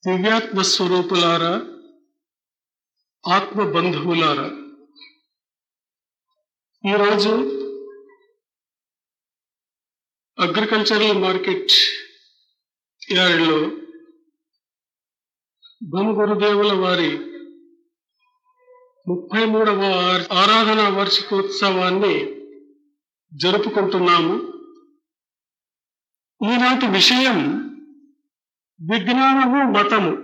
దివ్యాత్మ స్వరూపులారా ఆత్మ బంధువులారా ఈరోజు అగ్రికల్చరల్ మార్కెట్ యార్డ్లో బొమ్మ గురుదేవుల వారి ముప్పై మూడవ ఆరాధన వార్షికోత్సవాన్ని జరుపుకుంటున్నాము ఈనాటి విషయం విజ్ఞానము మతము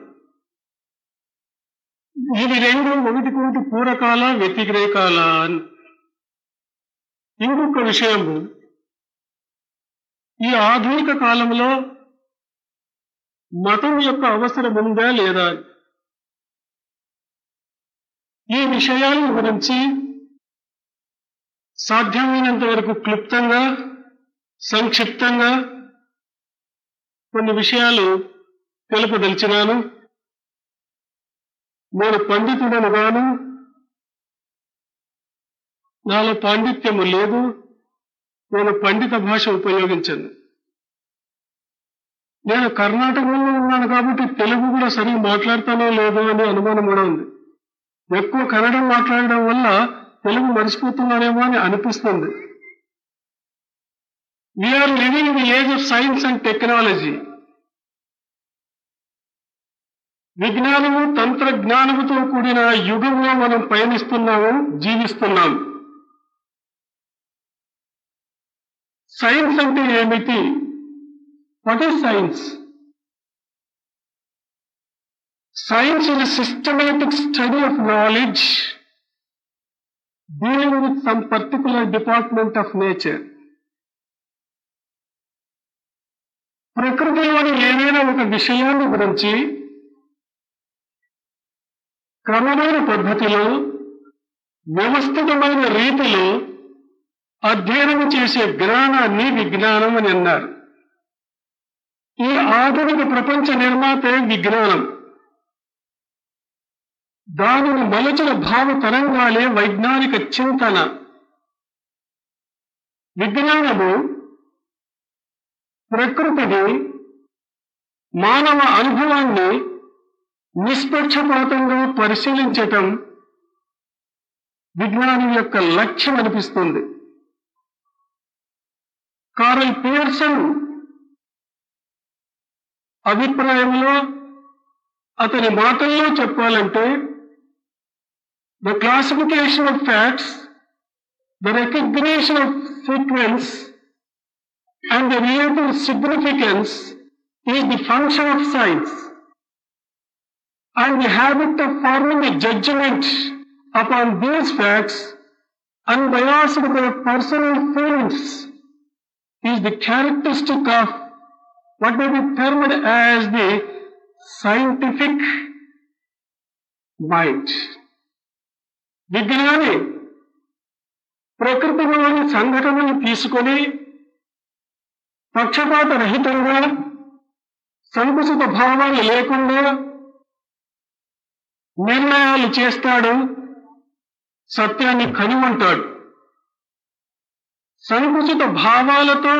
ఇవి రెండు ఒకటికొకటి పూరకాల వ్యతిరేకాల అని ఇంకొక విషయము ఈ ఆధునిక కాలంలో మతం యొక్క అవసరం ఉందా లేదా అని. ఈ విషయాల గురించి సాధ్యమైనంత వరకు క్లుప్తంగా సంక్షిప్తంగా కొన్ని విషయాలు తెలుపదలిచినాను నేను పండితుడను గాను నాలో పాండిత్యము లేదు నేను పండిత భాష ఉపయోగించను నేను కర్ణాటకలో ఉన్నాను కాబట్టి తెలుగు కూడా సరిగ్గా మాట్లాడతానో లేదో అని అనుమానం కూడా ఉంది ఎక్కువ కన్నడం మాట్లాడడం వల్ల తెలుగు మర్చిపోతున్నానేమో అని అనిపిస్తుంది we are living the age of science and technology విజ్ఞానము తంత్రజ్ఞానముతో కూడిన యుగంలో మనం పయనిస్తున్నాము జీవిస్తున్నాము సైన్స్ అంటే ఏమిటి what is science science is systematic study of knowledge dealing with some particular department of nature ప్రకృతిలోని ఏదైనా ఒక విషయాన్ని గురించి క్రమమైన పద్ధతిలో వ్యవస్థితమైన రీతిలో అధ్యయనం చేసే జ్ఞానాన్ని విజ్ఞానం అని అన్నారు ఈ ఆధునిక ప్రపంచ నిర్మాతే విజ్ఞానం దానిని మలచిన భావ తరంగాలే వైజ్ఞానిక చింతన విజ్ఞానము ప్రకృతిని మానవ అనుభవాన్ని నిష్పక్షపాతంగా పరిశీలించటం విజ్ఞానం యొక్క లక్ష్యం అనిపిస్తుంది కారల్ పియర్సన్ అభిప్రాయంలో అతని మాటల్లో చెప్పాలంటే the classification of facts the recognition of sequence and the relative significance is the function of science and the habit of forming a judgment upon these facts unbiased by personal feelings is the characteristic of what may be termed as the scientific mind. విజ్ఞాని ప్రకృతిలోని సంఘటనలు తీసుకొని పక్షపాత రహితంగా సంకుచిత భావాలు లేకుండా నిర్ణయాలు చేస్తాడు సత్యాన్ని కనుమంటాడు సంకుచిత భావాలతో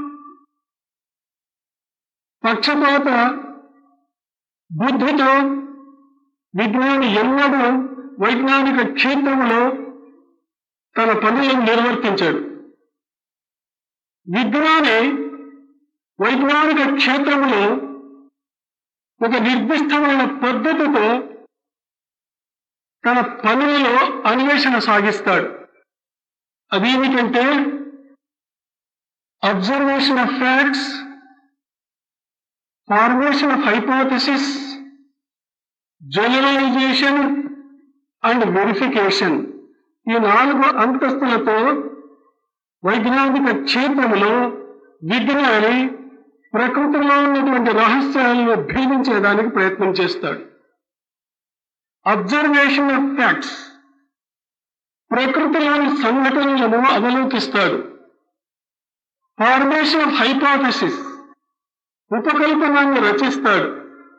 పక్షపాత బుద్ధితో విజ్ఞాని ఎన్నడూ వైజ్ఞానిక క్షేత్రంలో తన పనులను నిర్వర్తించాడు విజ్ఞాని వైజ్ఞానిక క్షేత్రంలో ఒక నిర్దిష్టమైన పద్ధతితో తన పనులలో అన్వేషణ సాగిస్తాడు అదేమిటంటే observation of facts formation of hypothesis generalisation and verification ఈ నాలుగు అంతస్తులతో వైజ్ఞానిక క్షేత్రంలో విజ్ఞాని ప్రకృతిలో ఉన్నటువంటి రహస్యాలను భేదించేదానికి ప్రయత్నం చేస్తాడు అబ్జర్వేషన్ ఆఫ్ ఫ్యాక్ట్స్ ప్రకృతిలోని సంఘటనలను అవలోకిస్తాడు ఫార్మేషన్ ఆఫ్ హైపోథసిస్ ఉపకల్పనాన్ని రచిస్తాడు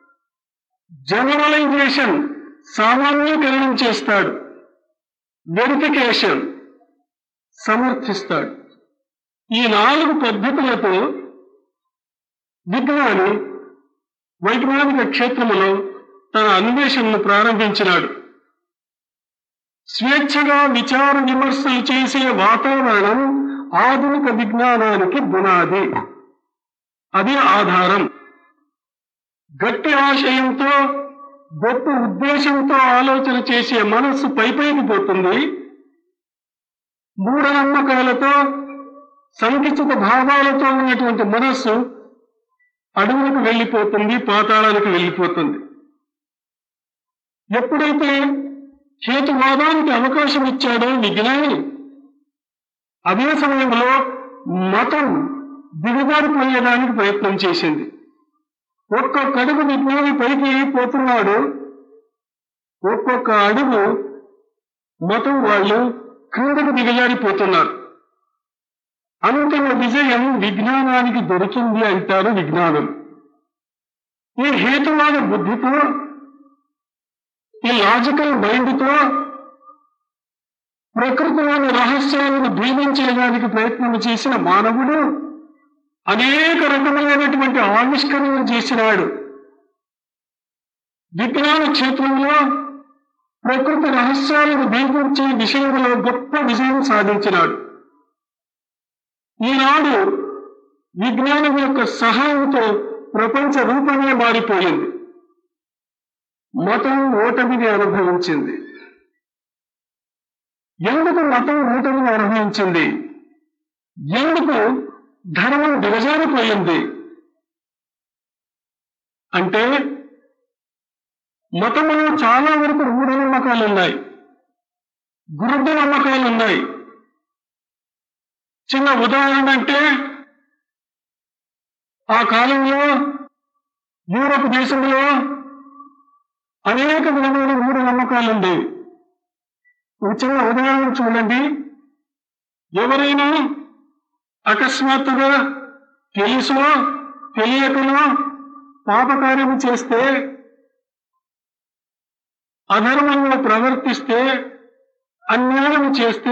జనరలైజేషన్ సామాన్యీకరణం చేస్తాడు వెరిఫికేషన్ సమర్థిస్తాడు ఈ నాలుగు పద్ధతులతో విజ్ఞాని వైజ్ఞానిక క్షేత్రములో తన అన్వేషణను ప్రారంభించినాడు స్వేచ్ఛగా విచార విమర్శలు చేసే వాతావరణం ఆధునిక విజ్ఞానానికి బునాది అది ఆధారం గట్టి ఆశయంతో గొప్ప ఉద్దేశంతో ఆలోచన చేసే మనస్సు పైపైకి పోతుంది మూఢనమ్మకాలతో సంకుచిత భావాలతో ఉన్నటువంటి మనస్సు అడవులకు వెళ్ళిపోతుంది పాతాళానికి వెళ్ళిపోతుంది ఎప్పుడైతే హేతువాదానికి అవకాశం ఇచ్చాడో విజ్ఞాని అదే సమయంలో మతం దిగజారిపోయేదానికి ప్రయత్నం చేసింది ఒక్కొక్క అడుగు విజ్ఞాని పైకి పోతున్నాడు ఒక్కొక్క అడుగు మతం వాళ్ళు క్రిందకు దిగజారిపోతున్నారు అంతిమ విజయం విజ్ఞానానికి దొరికింది అంటారు విజ్ఞానం ఈ హేతువాద బుద్ధితో ఈ లాజికల్ మైండ్తో ప్రకృతిలోని రహస్యాలను భేదించడానికి ప్రయత్నం చేసిన మానవుడు అనేక రకమైనటువంటి ఆవిష్కరణలు చేసినాడు విజ్ఞాన క్షేత్రంలో ప్రకృతి రహస్యాలను భేదించే విషయంలో గొప్ప విజయం సాధించినాడు ఈనాడు విజ్ఞానం యొక్క సహాయంతో ప్రపంచ రూపమే మారిపోయింది మతం ఓటమిని అనుభవించింది ఎందుకు మతం ఓటమిని అనుభవించింది ఎందుకు ధర్మం దిగజారిపోయింది అంటే మతంలో చాలా వరకు మూఢ నమ్మకాలు ఉన్నాయి గురుడు నమ్మకాలు ఉన్నాయి చిన్న ఉదాహరణ అంటే ఆ కాలంలో యూరప్ దేశంలో అనేక విధమైన మూఢ నమ్మకాలు ఉండేవి ఒక చిన్న ఉదాహరణ చూడండి ఎవరైనా అకస్మాత్తుగా తెలుసో తెలియకనో పాపకార్యము చేస్తే అధర్మంలో ప్రవర్తిస్తే అన్యాయం చేస్తే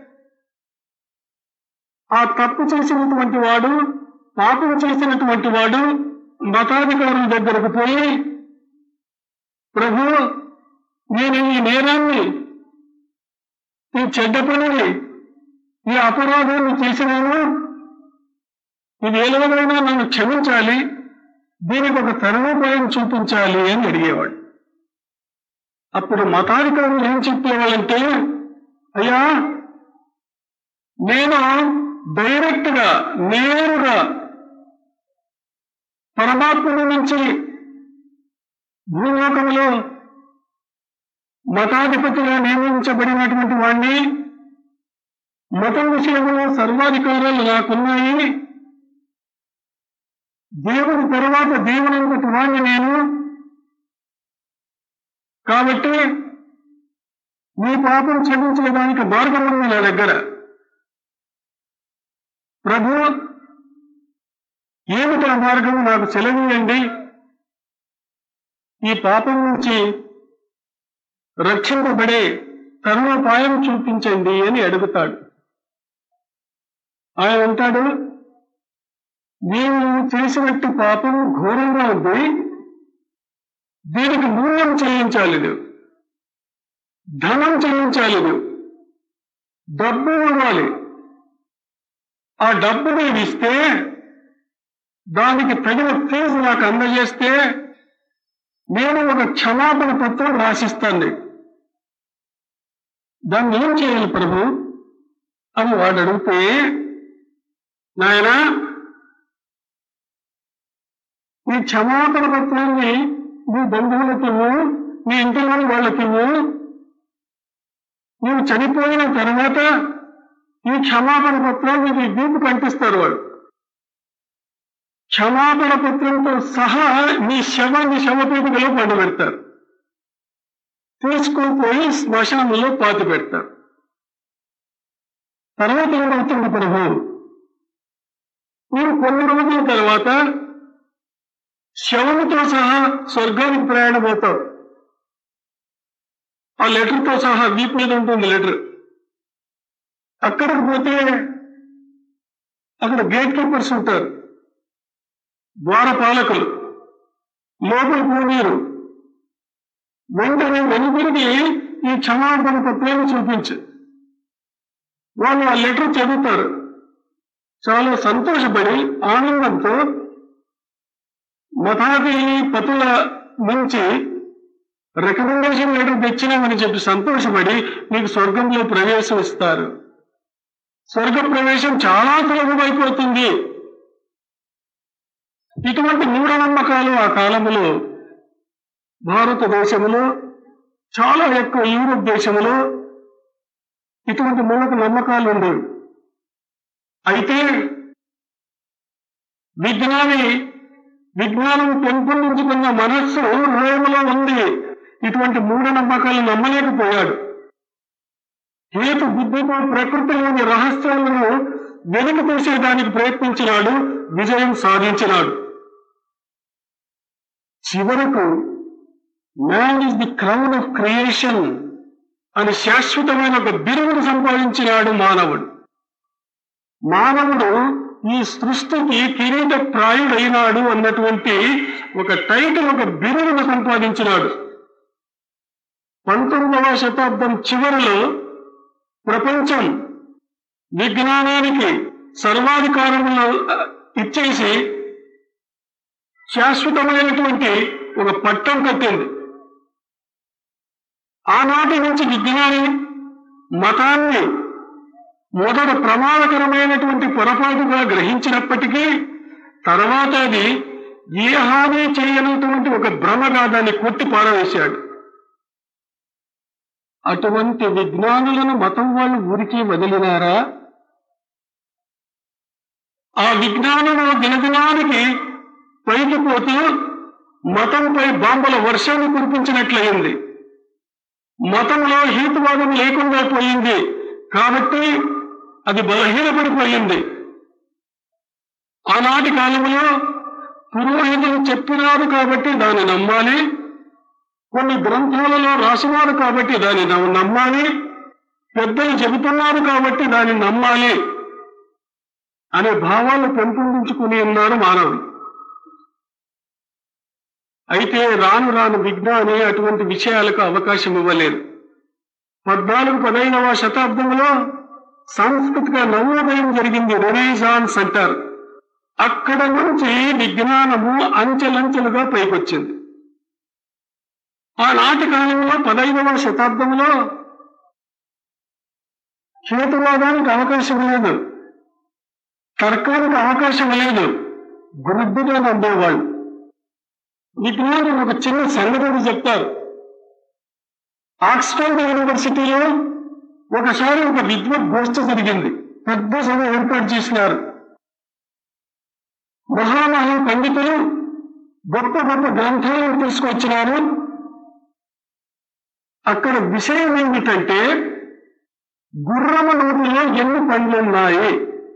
ఆ తప్పు చేసినటువంటి వాడు పాపం చేసినటువంటి వాడు మతాధికారుల దగ్గరకు పోయి ప్రభు నేను ఈ నేరాన్ని ఈ చెడ్డ పనిని ఈ అపరాధాన్ని చేసినాను ఇది ఎలాగైనా నన్ను క్షమించాలి దీనికి ఒక తరుణోపాయం చూపించాలి అని అడిగేవాడు అప్పుడు మతాధికారులు ఏం చెప్పేవాళ్ళంటే అయ్యా నేను డైరెక్ట్ గా నేరుగా పరమాత్మ నుంచి భూలోకంలో మతాధిపతిగా నియమించబడినటువంటి వాణ్ణి మతం విషయంలో సర్వాధికారాలు నాకున్నాయి దేవుడి తర్వాత దేవుని వాణ్ణి నేను కాబట్టి మీ పాపం క్షమించడానికి మార్గం ఉంది నా దగ్గర ప్రభు ఏమిటి ఆ మార్గం నాకు సెలవీయండి ఈ పాపం నుంచి రక్షింపబడే తరుణోపాయం చూపించండి అని అడుగుతాడు ఆయన అంటాడు నీవు చేసినట్టు పాపం ఘోరంగా ఉంది దీనికి మూల్యం చెల్లించాలి నువ్వు ధనం చెల్లించాలి నువ్వు డబ్బు ఇవ్వాలి ఆ డబ్బు నేను ఇస్తే దానికి తగిన ఫీజు నాకు అందజేస్తే నేను ఒక క్షమాపణ పత్రం రాసిస్తాను నీకు దాన్ని ఏం చేయాలి ప్రభు అని వాడు అడిగితే నాయన ఈ క్షమాపణ పత్రాన్ని నీ బంధువులకి నీ ఇంటిలోని వాళ్ళకి నీవు చనిపోయిన తర్వాత ఈ క్షమాపణ పత్రాన్ని నీ దీపు కంటిస్తారు వాడు క్షమాపణ పత్రంతో సహా నీ శవాన్ని శవపీఠికలో పండబెడతారు తీసుకుపోయి శ్మశానంలో పాతి పెడతారు తర్వాత ఏమవుతుంది ప్రభు మీరు కొన్ని రోజుల తర్వాత శవముతో సహా స్వర్గానికి ప్రయాణం అవుతావు ఆ లెటర్తో సహా వీపు మీద ఉంటుంది లెటర్ అక్కడికి పోతే అక్కడ గేట్ కీపర్స్ ఉంటారు ద్వారపాలకులు లోపలికి పోనీరు వెంటనే వెనుకడికి ఈ క్షమాపణ పత్రాన్ని చూపించు వాళ్ళు ఆ లెటర్ చదువుతారు చాలా సంతోషపడి ఆనందంతో మతాది పతుల నుంచి రికమెండేషన్ లెటర్ తెచ్చినామని చెప్పి సంతోషపడి మీకు స్వర్గంలో ప్రవేశం ఇస్తారు స్వర్గ ప్రవేశం చాలా సులభమైపోతుంది ఇటువంటి మూఢనమ్మకాలు ఆ కాలంలో భారతదేశంలో చాలా ఎక్కువ యూరోప్ దేశంలో ఇటువంటి మూలక నమ్మకాలు ఉండేవి అయితే విజ్ఞాని విజ్ఞానం పెంపొందించుకున్న మనస్సు హృదయంలో ఉంది ఇటువంటి మూఢనమ్మకాలు నమ్మలేకపోయాడు హేతు బుద్ధితో ప్రకృతిలోని రహస్యాలను వెనుక తీసేయడానికి ప్రయత్నించినాడు విజయం సాధించినాడు చివరకు man is the crown of creation అని శాశ్వతమైన ఒక బిరువును సంపాదించినాడు మానవుడు మానవుడు ఈ సృష్టికి కిరీట ప్రాయుడైనాడు అన్నటువంటి ఒక టైటిల్ ఒక బిరువును సంపాదించినాడు పంతొమ్మిదవ శతాబ్దం చివరిలో ప్రపంచం విజ్ఞానానికి సర్వాధికారములు ఇచ్చేసి శాశ్వతమైనటువంటి ఒక పట్టం కట్టింది ఆనాటి నుంచి విజ్ఞాని మతాన్ని మొదట ప్రమాదకరమైనటువంటి పొరపాటుగా గ్రహించినప్పటికీ తర్వాత అది ఏ హాని చేయనటువంటి ఒక భ్రమగా దాన్ని కొట్టి పారవేశాడు అటువంటి విజ్ఞానులను మతం వాళ్ళు ఊరికి వదిలినారా ఆ విజ్ఞానులు దినదినానికి పైకి పోతూ మతంపై బాంబుల వర్షాన్ని కురిపించినట్లయింది మతంలో హేతువాదం లేకుండా పోయింది కాబట్టి అది బలహీనపడిపోయింది ఆనాటి కాలంలో పురోహితులు చెప్పినారు కాబట్టి దాన్ని నమ్మాలి కొన్ని గ్రంథాలలో రాసినారు కాబట్టి దాన్ని నమ్మ- నమ్మాలి పెద్దలు చెబుతున్నారు కాబట్టి దాన్ని నమ్మాలి అనే భావాలు పెంపొందించుకుని ఉన్నాడు మానవుడు అయితే రాను రాను విజ్ఞాని అటువంటి విషయాలకు అవకాశం ఇవ్వలేదు పద్నాలుగు పదైదవ శతాబ్దంలో సాంస్కృతిక నవోదయం జరిగింది రెనైజాన్స్ అంటారు అక్కడ నుంచి విజ్ఞానము అంచెలంచెలుగా పైకొచ్చింది ఆనాటి కాలంలో పదైదవ శతాబ్దంలో హేతువాదానికి అవకాశం లేదు తర్కానికి అవకాశం లేదు గురుద్దుగా నమ్మేవాళ్ళు విజ్ఞానం ఒక చిన్న సంగతి చెప్తారు ఆక్స్ఫర్డ్ యూనివర్సిటీలో ఒకసారి ఒక విద్వత్ గోష్ఠి జరిగింది పెద్ద సభ ఏర్పాటు చేసినారు మహామహా పండితులు గొప్ప గొప్ప గ్రంథాలను తీసుకొచ్చినారు అక్కడ విషయం ఏమిటంటే గుర్రము నోటిలో ఎన్ని పండ్లున్నాయి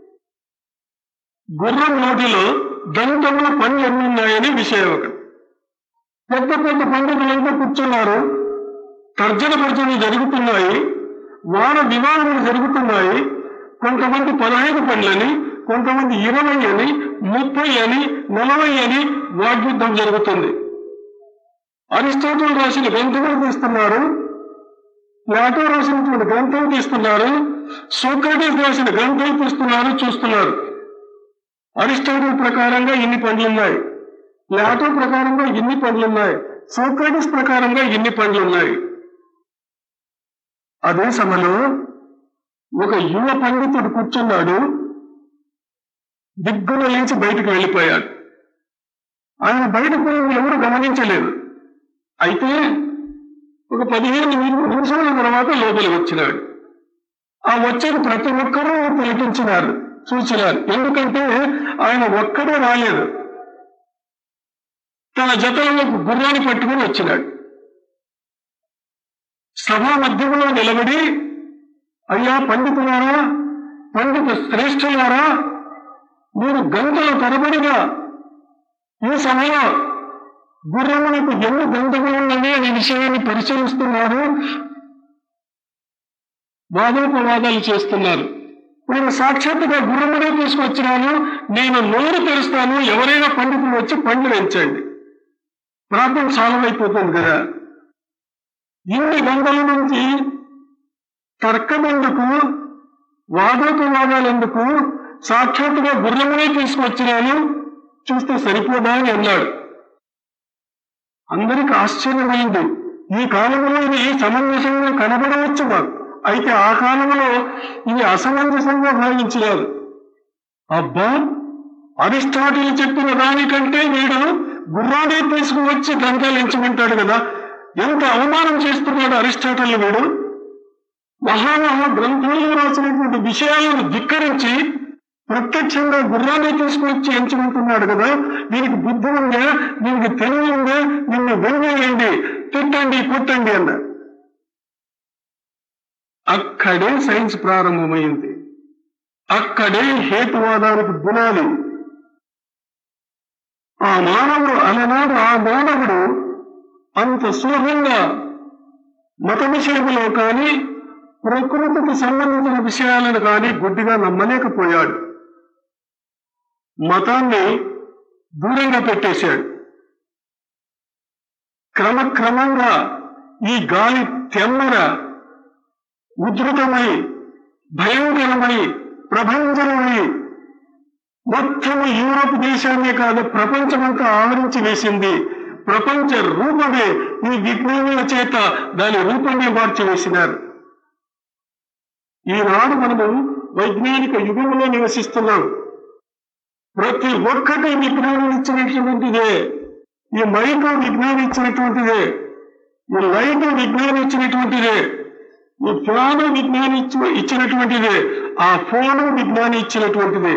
గుర్రం నోటిలో దంతముల పండ్లు ఎన్ని ఉన్నాయని విషయం ఒకటి పెద్ద పెద్ద పండితులంతా కూర్చున్నారు తర్జన భర్జనలు జరుగుతున్నాయి వార వివాహములు జరుగుతున్నాయి కొంతమంది పదహైదు పండ్లని కొంతమంది ఇరవై అని ముప్పై అని నలభై అని వాగ్యుద్ధం జరుగుతుంది అరిస్టాటిల్ రాసిన గ్రంథాలు తీస్తున్నారు ప్లాటో రాసినటువంటి గ్రంథం తీస్తున్నారు సోక్రటీస్ రాసిన గ్రంథం తీస్తున్నారు చూస్తున్నారు అరిస్టాటిల్ ప్రకారంగా ఇన్ని పండ్లున్నాయి ప్లాటో ప్రకారంగా ఇన్ని పండ్లున్నాయి సోక్రటీస్ ప్రకారంగా ఇన్ని పండ్లున్నాయి అదే సమయంలో ఒక యువ పండితుడు కూర్చున్నాడు దిగ్గున లేచి బయటకు వెళ్ళిపోయాడు ఆయన బయటకు పోయి ఎవరు గమనించలేదు అయితే ఒక పదిహేను ఇరవై నిమిషాల తర్వాత లోపలికి వచ్చినాడు ఆ వచ్చిన ప్రతి ఒక్కరూ తిలకించినారు చూసినారు ఎందుకంటే ఆయన ఒక్కడే రాలేదు తన జతలో ఒక గుర్రాన్ని పట్టుకుని వచ్చినాడు సభా మధ్యంలో నిలబడి అయ్యా పండితులారా పండిత శ్రేష్ఠులారా మీరు గంటల తరబడిగా ఈ సమయంలో గుర్రములకు ఎన్ని గంటలు ఉన్నవి అనే విషయాన్ని పరిశీలిస్తున్నారు వాదోపవాదాలు చేస్తున్నారు నేను సాక్షాత్తుగా గుర్రమునే తీసుకొచ్చినాను నేను నోరు తెరుస్తాను ఎవరైనా పండితులు వచ్చి పండ్లు పెంచండి ప్రాబ్లం సాల్వ్ అయిపోతుంది కదా ఇన్ని వందల నుంచి తర్కం ఎందుకు వాదోపవాదాలు ఎందుకు సాక్షాత్తుగా గుర్రమునే తీసుకొచ్చినాను చూస్తే సరిపోదా అని అన్నాడు అందరికి ఆశ్చర్యమైంది ఈ కాలంలో ఇది సమంజసంగా కనబడవచ్చు మాకు అయితే ఆ కాలంలో ఇది అసమంజసంగా భావించినారు అబ్బా అరిస్టాటిల్ చెప్పిన దానికంటే వీడు గుర్రాన్ని తీసుకువచ్చి గ్రంథాలించమంటాడు కదా ఎంత అవమానం చేస్తున్నాడు అరిస్టాటిల్ వీడు మహామహా గ్రంథాల్లో రాసినటువంటి విషయాలను ధిక్కరించి ప్రత్యక్షంగా గుర్రాన్ని తీసుకొచ్చి ఎంచుకుంటున్నాడు కదా దీనికి బుద్ధి ఉందా దీనికి తెలివి ఉందా నిన్ను వెంగేయండి తిట్టండి పుట్టండి అన్న అక్కడే సైన్స్ ప్రారంభమైంది అక్కడే హేతువాదానికి బునాలి ఆ మానవుడు అలనాడు ఆ మానవుడు అంత సులభంగా మత విషయంలో కానీ ప్రకృతికి సంబంధించిన విషయాలను కానీ గుడ్డిగా నమ్మలేకపోయాడు మతాన్ని దూరంగా పెట్టేశాడు క్రమక్రమంగా ఈ గాలి తెమ్మర ఉధృతమై భయంకరమై ప్రభంజనమై మొత్తం యూరోప్ దేశాన్నే కాదు ప్రపంచమంతా ఆవరించి వేసింది ప్రపంచ రూపమే ఈ విజ్ఞానుల చేత దాని రూపమే మార్చి వేసినారు ఈనాడు మనము వైజ్ఞానిక యుగంలో నివసిస్తున్నాం ప్రతి ఒక్కటి విజ్ఞానం ఇచ్చినటువంటిదే ఈ మైక్ విజ్ఞానం ఇచ్చినటువంటిదే ఈ లైట్ విజ్ఞానం ఇచ్చినటువంటిదే ఈ ఫ్యాన్ విజ్ఞానం ఇచ్చి ఇచ్చినటువంటిదే ఆ ఫోన్ విజ్ఞానం ఇచ్చినటువంటిదే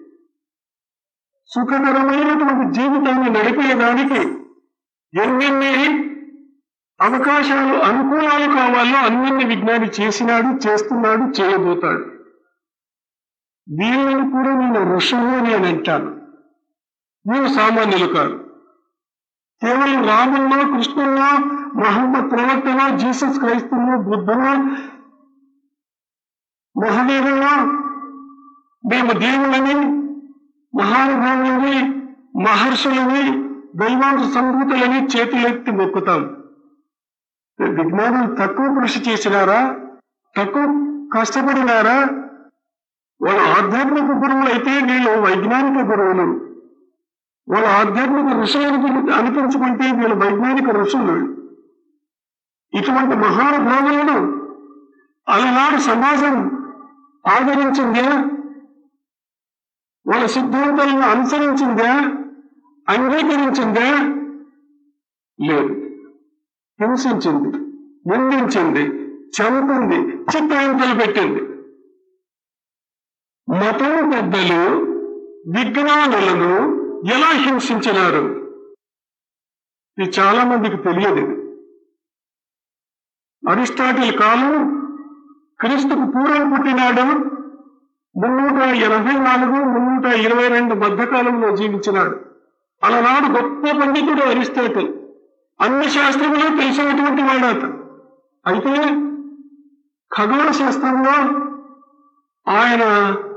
సుఖకరమైనటువంటి జీవితాన్ని నడిపేదానికి ఎన్నెన్ని అవకాశాలు అనుకూలాలు కావాలో అన్నిన్ని విజ్ఞాని చేసినాడు చేస్తున్నాడు చేయబోతాడు వీళ్ళని కూడా నేను ఋషులు అని నేను అంటాను మీరు సామాన్యులు కాదు కేవలం రాముల్లో కృష్ణుల్లో మహమ్మద్ ప్రవక్తలో జీసస్ క్రైస్తుల్లో బుద్ధులో మహదేవుల్లో మేము దేవుళ్ళని మహానుభావులని మహర్షులని దైవాంశ సంభూతులని చేతులెత్తి మొక్కుతాం విజ్ఞానం తక్కువ కృషి చేసినారా తక్కువ కష్టపడినారా వాళ్ళ ఆధ్యాత్మిక గురువులు అయితే వీళ్ళు వైజ్ఞానిక గురువులు వాళ్ళ ఆధ్యాత్మిక ఋషులను అనిపించుకుంటే వీళ్ళు వైజ్ఞానిక ఋషులు ఇటువంటి మహానుభావులను అలనాడు సమాజం ఆదరించిందే వాళ్ళ సిద్ధాంతాలను అనుసరించిందా అంగీకరించిందా లేదు హింసించింది నిందించింది చంపింది చిత్తాంతలు పెట్టింది మతం పెద్దలు విజ్ఞానులను ఎలా హింసించినారు ఇది చాలా మందికి తెలియదు ఇది. అరిస్టాటిల్ కాలం క్రీస్తుకు పూర్వం పుట్టినాడు మున్నూట ఎనభై నాలుగు మున్నూట ఇరవై రెండు మధ్యకాలంలో జీవించినాడు అలనాడు గొప్ప పండితుడు అరిస్టాటిల్ అన్ని శాస్త్రములు తెలిసినటువంటి వాడు అతను అయితే ఖగోళ శాస్త్రంలో ఆయన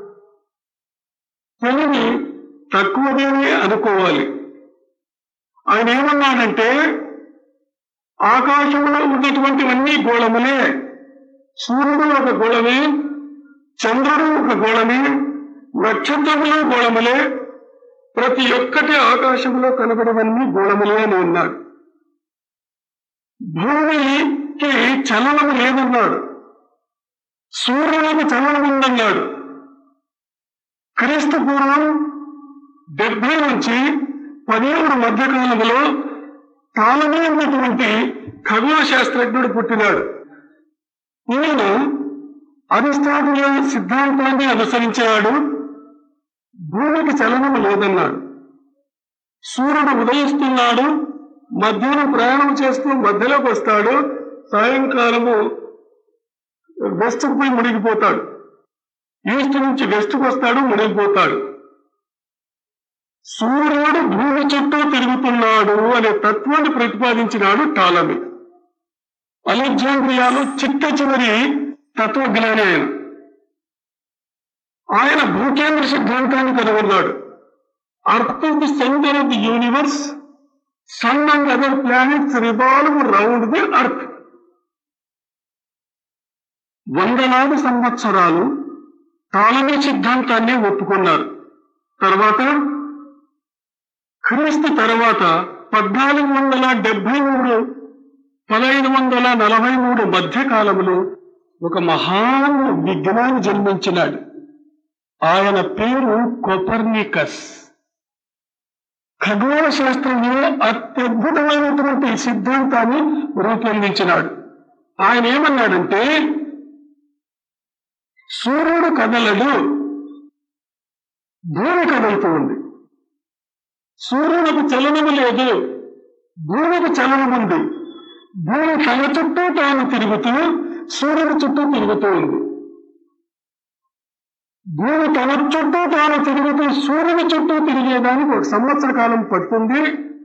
తెలివి తక్కువగానే అనుకోవాలి ఆయన ఏమన్నాడంటే ఆకాశంలో ఉన్నటువంటివన్నీ గోళములే సూర్యుడు ఒక గోళమే చంద్రుడు ఒక గోళమే నక్షత్రములు గోళములే ప్రతి ఒక్కటి ఆకాశంలో కనబడవన్నీ గోళములే అని ఉన్నాడు భూమికి చలనము లేదన్నాడు సూర్యునికి చలనం ఉందన్నాడు క్రీస్తు పూర్వం డెబ్బై నుంచి పదిహేడు మధ్యకాలంలో తాళమే ఉన్నటువంటి ఖగోళ శాస్త్రజ్ఞుడు పుట్టినాడు ఈయన అరిస్టాటిల్ సిద్ధాంతాన్ని అనుసరించాడు భూమికి చలనం లేదన్నాడు సూర్యుడు ఉదయిస్తున్నాడు మధ్యాహ్నం ప్రయాణం చేస్తూ మధ్యలోకి వస్తాడు సాయంకాలము వెస్ట్కి పోయి మునిగిపోతాడు ఈస్ట్ నుంచి వెస్ట్కి వస్తాడు మునిగిపోతాడు సూర్యుడు భూమి చుట్టూ తిరుగుతున్నాడు అనే తత్వాన్ని ప్రతిపాదించినాడు టాలమీ అలెగ్జాండ్రియాలో చిట్ట చివరి తత్వజ్ఞాని ఆయన ఆయన భూకేంద్ర సిద్ధాంతాన్ని కనుగొన్నాడు earth the centre of the universe sun and other planets revolve round the earth వందలాది సంవత్సరాలు టాలమీ సిద్ధాంతాన్ని ఒప్పుకున్నారు తర్వాత క్రీస్తు తర్వాత పద్నాలుగు వందల డెబ్బై మూడు పదహైదు వందల నలభై మూడు మధ్య కాలంలో ఒక మహాన్ విజ్ఞాని జన్మించినాడు ఆయన పేరు కొపర్నికస్ ఖగోళ శాస్త్రంలో అత్యద్భుతమైనటువంటి సిద్ధాంతాన్ని రూపొందించినాడు ఆయన ఏమన్నాడంటే సూర్యుడు కదలడు భూమి కదులుతూ ఉంది సూర్యునికి చలనము లేదు భూమికి చలనం ఉంది భూమి తన చుట్టూ తాను తిరుగుతూ సూర్యుడి చుట్టూ తిరుగుతూ ఉంది భూమి తన చుట్టూ తాను తిరుగుతూ సూర్యుని చుట్టూ తిరిగేదానికి ఒక సంవత్సర కాలం పడుతుంది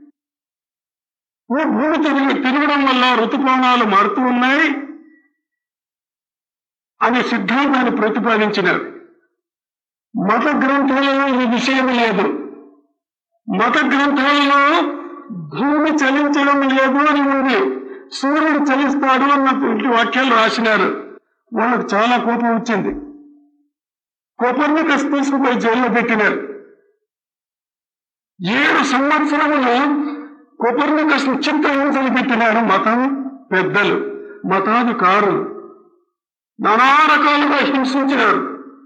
ఈ భూమి తిరిగి తిరగడం వల్ల ఋతుపవనాలు మారుతూ ఉన్నాయి అనే సిద్ధాంతాన్ని ప్రతిపాదించినారు మత గ్రంథాలలో ఈ విషయం లేదు మత గ్రంథాలలో భూమి చలించడం లేదు అని ఉంది సూర్యుడు చలిస్తాడు అన్నటువంటి వాక్యాలు రాసినారు వాళ్ళకు చాలా కోపం వచ్చింది కోపర్నికస్ తీసుకుపోయి జైల్లో పెట్టినారు ఏడు సంవత్సరములు కోపర్నికస్ చిత్రహింసలు పెట్టినారు మతం పెద్దలు మతాధికారులు నానా రకాలుగా హింసించినారు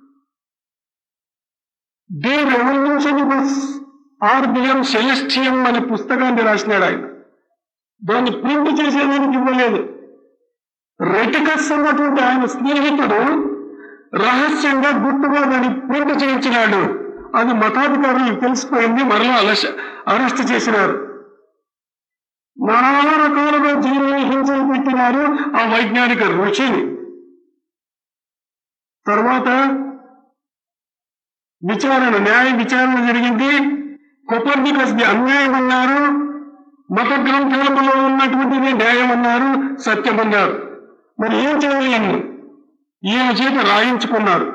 ది రెవల్యూషనబస్ ఆర్బిఎం సెలెస్టియం అనే పుస్తకాన్ని రాసినాడు ఆయన దాన్ని ప్రింట్ చేసేదానికి ఇవ్వలేదు రెటికస్ అన్నటువంటి ఆయన స్నేహితుడు రహస్యంగా గుట్టుగా దాన్ని ప్రింట్ చేయించినాడు అది మతాధికారులకు తెలిసిపోయింది మరలా అలస అరెస్ట్ చేసినారు నానా రకాలుగా జైల్లో హింసలు పెట్టినారు ఆ వైజ్ఞానిక రుచిని తర్వాత విచారణ న్యాయ విచారణ జరిగింది కొపర్నికస్ ది అన్యాయం అన్నారు మత గ్రంథాలలో ఉన్నటువంటిది న్యాయం అన్నారు సత్యం అన్నారు మరి ఏం చేయాలి ఈయన చేత రాయించుకున్నారు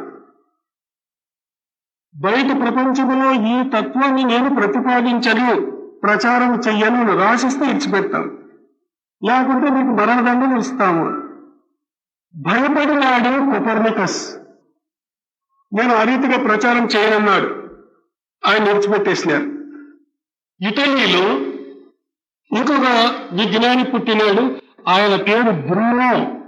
బయట ప్రపంచంలో ఈ తత్వాన్ని నేను ప్రతిపాదించను ప్రచారం చెయ్యను అని రాసిస్తే ఇచ్చిపెడతాం లేకుంటే మీకు మరణదండం ఇస్తాము భయపడినాడు కొపర్నికస్ నేను ఆ రీతిగా ప్రచారం చేయనన్నాడు ఆయన విడిచిపెట్టేసినారు ఇటలీలో ఇంకొక విజ్ఞాని పుట్టినాడు ఆయన పేరు బ్రూనో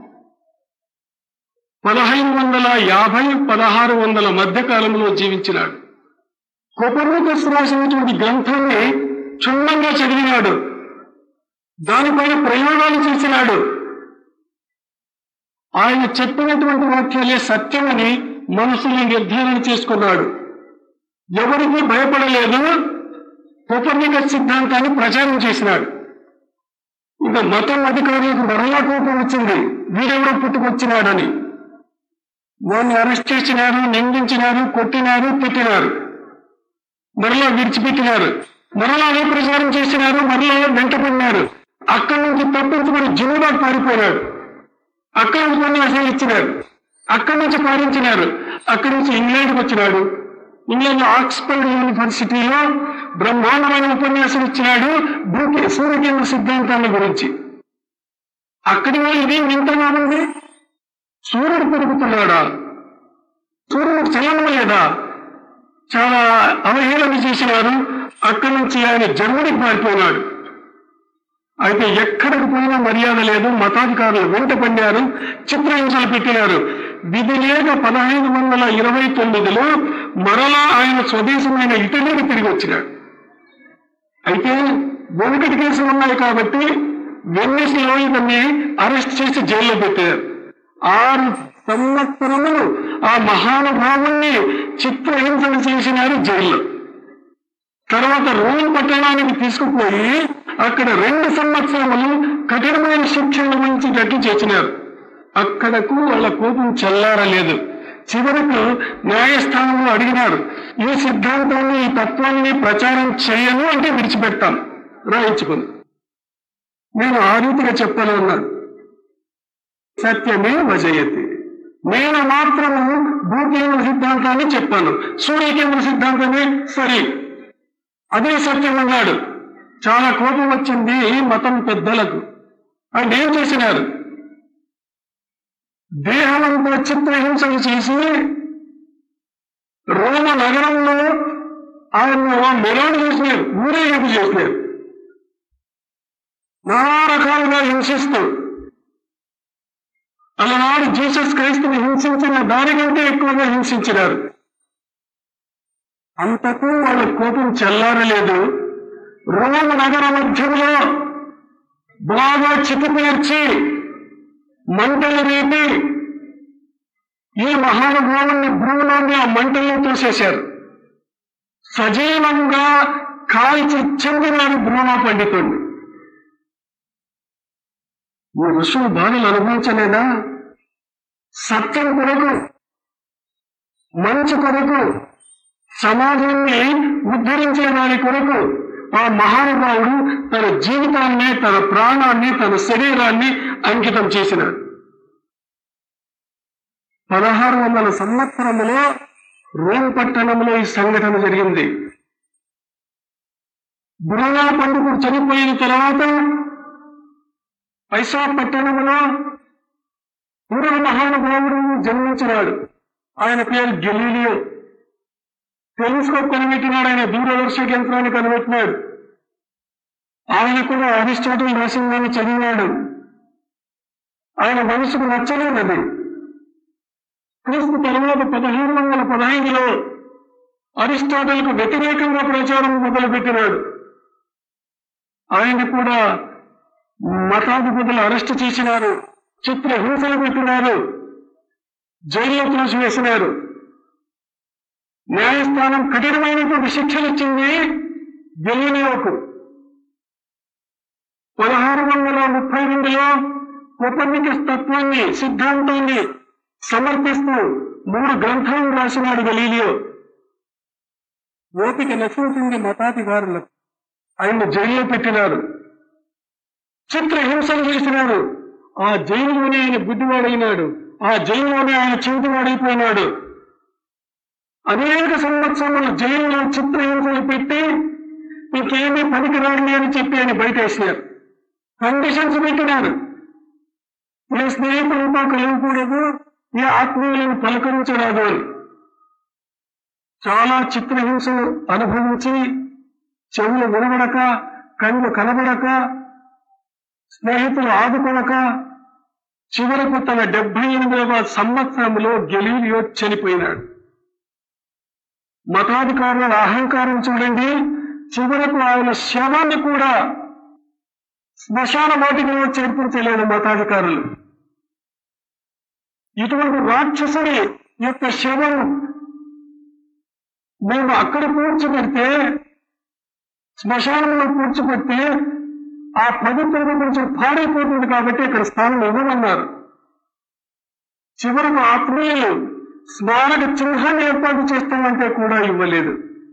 పదహైదు వందల యాభై పదహారు వందల మధ్య కాలంలో జీవించినాడు కొపర్నికస్ రాసినటువంటి గ్రంథాన్ని క్షుణ్ణంగా చదివినాడు దానిపైన ప్రయోగాలు చేసినాడు ఆయన చెప్పినటువంటి వాక్యాలే సత్యమని మనసుని నిర్ధారణ చేసుకున్నాడు ఎవరికి భయపడలేదు కొపర్నికస్ సిద్ధాంతాన్ని ప్రచారం చేసినాడు ఇంకా మతం అధికారులకు మరలా కోపం వచ్చింది వీడెవడో పుట్టుకొచ్చినాడని వాడిని అరెస్ట్ చేసినారు నిందించినారు కొట్టినారు తిట్టినారు మరలా విడిచిపెట్టినారు మరలా అదే ప్రచారం చేసినారు మరలా వెంటపడినారు అక్కడి నుంచి తప్పించుకుని జినుగా పారిపోయినాడు అక్కడి నుంచి ఉపన్యాసాలు ఇచ్చినారు అక్కడి నుంచి పాలించినారు అక్కడి నుంచి ఇంగ్లాండ్కి వచ్చినాడు ఇంగ్లాండ్ ఆక్స్ఫర్డ్ యూనివర్సిటీలో బ్రహ్మాండమైన ఉపన్యాసం ఇచ్చినాడు భూమి సూర్యకేంద్ర సిద్ధాంతాల గురించి అక్కడి ఇది వింతగా ఉంది సూర్యుడు పెరుగుతున్నాడా సూర్యుడు చలనం లేదా చాలా అవహేళన చేసినారు అక్కడి నుంచి ఆయన జర్మనీకి మారిపోయినాడు అయితే ఎక్కడికి పోయినా మర్యాద లేదు మతాధికారులు వెంట పడినారు చిత్రహింసలు పెట్టినారు విధి లేక పదహైదు వందల ఇరవై తొమ్మిదిలో మరలా ఆయన స్వదేశమైన ఇటలీకి తిరిగి వచ్చినాడు అయితే వెనుకటి కేసులు ఉన్నాయి కాబట్టి వెన్నెస్లో ఇతన్ని అరెస్ట్ చేసి జైల్లో పెట్టారు ఆరు సంవత్సరములు ఆ మహానుభావుణ్ణి చిత్రహింసలు చేసినారు జైల్లో తర్వాత రోమ్ పట్టణానికి తీసుకుపోయి అక్కడ రెండు సంవత్సరములు కఠినమైన శిక్షణ మంచిటట్టు చేసినారు అక్కడకు వాళ్ళ కోపం చల్లారలేదు చివరకు న్యాయస్థానంలో అడిగినారు ఈ సిద్ధాంతాన్ని ఈ తత్వాన్ని ప్రచారం చేయను అంటే విడిచిపెడతాం రాయించుకుని నేను ఆ రీతిగా చెప్పను అన్నాడు సత్యమే వజయతి నేను మాత్రము భూకేంద్ర సిద్ధాంతాన్ని చెప్పాను సూర్యకేంద్ర సిద్ధాంతమే సరి అదే సత్యం అన్నాడు చాలా కోపం వచ్చింది మతం పెద్దలకు ఆయన ఏం చేసినారు దేహమంతా చిత్రహింసలు చేసి రోమ నగరంలో ఆయన మెలోడు చేసినారు ఊరేగింపు చేసినారు నానా రకాలుగా హింసిస్తూ అలనాడు జీసస్ క్రైస్తుని హింసించిన దానికంటే ఎక్కువగా హింసించినారు అంతకు వాళ్ళ కోపం చల్లారలేదు రోమ నగర మధ్యంలో బాగా చితిపేర్చి మంటలు రేపి ఈ మహానుభావుని భూమిలోని ఆ మంటల్లో తోసేశారు సజీవంగా కాల్చి చెందినాడు భ్రూణ పండితుడిని ఈ ఋషులు బాధలు అనుభవించలేదా సత్యం కొరకు మంచి కొరకు సమాజాన్ని ఉద్ధరించే వారి కొరకు ఆ మహానుభావుడు తన జీవితాన్ని తన ప్రాణాన్ని తన శరీరాన్ని అంకితం చేసినాడు పదహారు వందల సంవత్సరములో రోమ్ పట్టణంలో ఈ సంఘటన జరిగింది బురగా పండుగ చనిపోయిన తర్వాత పైసా పట్టణంలో పూర్వ మహానుభావుడు జన్మించినాడు ఆయన పేరు గెలీలియో టెలిస్కోప్ కనిపెట్టినాడు ఆయన దూరదర్శక యంత్రాన్ని కనిపెట్టినాడు ఆయన కూడా అరిస్టాటిల్ రాసిందని చదివాడు ఆయన మనసుకు నచ్చలేనది క్రీస్తు తర్వాత పదహారు వందల పదహైదులో అరిస్టాటిల్కు వ్యతిరేకంగా ప్రచారం మొదలుపెట్టినాడు ఆయన కూడా మతాధిపతులు అరెస్ట్ చేసినారు చిత్ర హింసలు పెట్టినారు జైల్లో తోసివేసినారు న్యాయస్థానం కఠినమైనటువంటి శిక్షలు ఇచ్చింది గెలీలియోకు పదహారు వందల ముప్పై రెండులో కోపర్నికస్ తత్వాన్ని సిద్ధాంతాన్ని సమర్పిస్తూ మూడు గ్రంథాలు రాసినాడు గలీలియో ఓపిక నశించింది మతాధికారులకు ఆయన జైల్లో పెట్టినారు చిత్ర హింసలు చేసినాడు ఆ జైలులోనే ఆయన బుద్ధివాడైనాడు ఆ జైల్లోనే ఆయన చెవిటివాడైపోయినాడు అనేక సంవత్సరములు జైల్లో చిత్రహింసలు పెట్టి ఇంకేమీ పనికిరాడులే అని చెప్పి ఆయన బయటేసినారు కండిషన్స్ పెట్టినారు ఏ స్నేహితులతో కలవకూడదు ఏ ఆత్మీయులను పలకరించరాదు అని చాలా చిత్రహింసలు అనుభవించి చెవులు వినబడక కళ్ళు కనబడక స్నేహితులు ఆదుకొనక చివరకు తన డెబ్బై ఎనిమిదవ సంవత్సరంలో గెలీలియో చనిపోయినాడు మతాధికారుల అహంకారం చూడండి చివరకు ఆయన శవాన్ని కూడా శ్మశాన వాటికలో చేర్పించలేని మతాధికారులు ఇటువంటి రాక్షసుని యొక్క శవం మేము అక్కడ పూడ్చిపెడితే శ్మశానంలో పూడ్చిపెడితే ఆ పవిత్రత కొంచెం పాడైపోతుంది కాబట్టి ఇక్కడ స్థానం ఇవ్వమన్నారు చివరకు ఆత్మీయులు స్మారక చిహ్నాన్ని ఏర్పాటు చేస్తామంటే కూడా ఇవ్వలేదు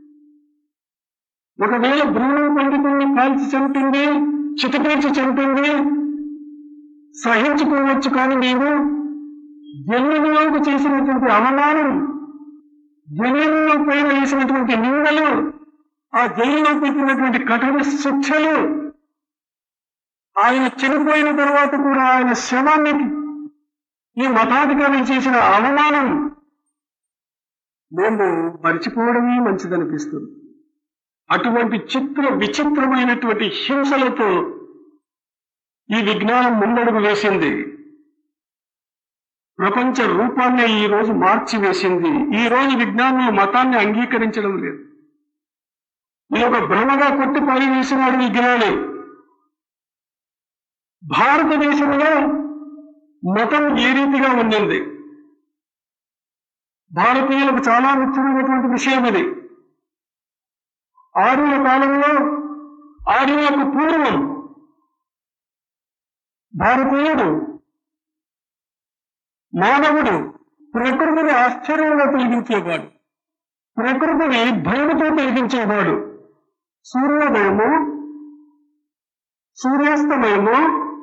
ఒకవేళ భ్రూణ పండితుల్ని కాల్చి చంపింది చితపేర్చి చంపింది సహించుకోవచ్చు కానీ మేము జన్మలోకి చేసినటువంటి అవమానం జనంలో పైన వేసినటువంటి నిందలు ఆ జైల్లో పెట్టినటువంటి కఠిన శిక్షలు ఆయన చనిపోయిన తర్వాత కూడా ఆయన శవాన్ని ఈ మతాధికారులు చేసిన అవమానం మేము మర్చిపోవడమే మంచిదనిపిస్తుంది అటువంటి చిత్ర విచిత్రమైనటువంటి హింసలతో ఈ విజ్ఞానం ముందడుగు వేసింది ప్రపంచ రూపాన్ని ఈ రోజు మార్చి వేసింది ఈ రోజు విజ్ఞానులు మతాన్ని అంగీకరించడం లేదు ఇది ఒక భ్రమగా కొట్టి పని వేసినాడు విజ్ఞాని భారతదేశంలో మతం ఏ రీతిగా ఉండింది భారతీయులకు చాలా ముఖ్యమైనటువంటి విషయం ఇది ఆర్యుల కాలంలో ఆర్యులకు పూర్వం భారతీయుడు మానవుడు ప్రకృతిని ఆశ్చర్యంగా తొలగించేవాడు ప్రకృతిని భయముతో తొలగించేవాడు సూర్యోదయము సూర్యాస్తమయము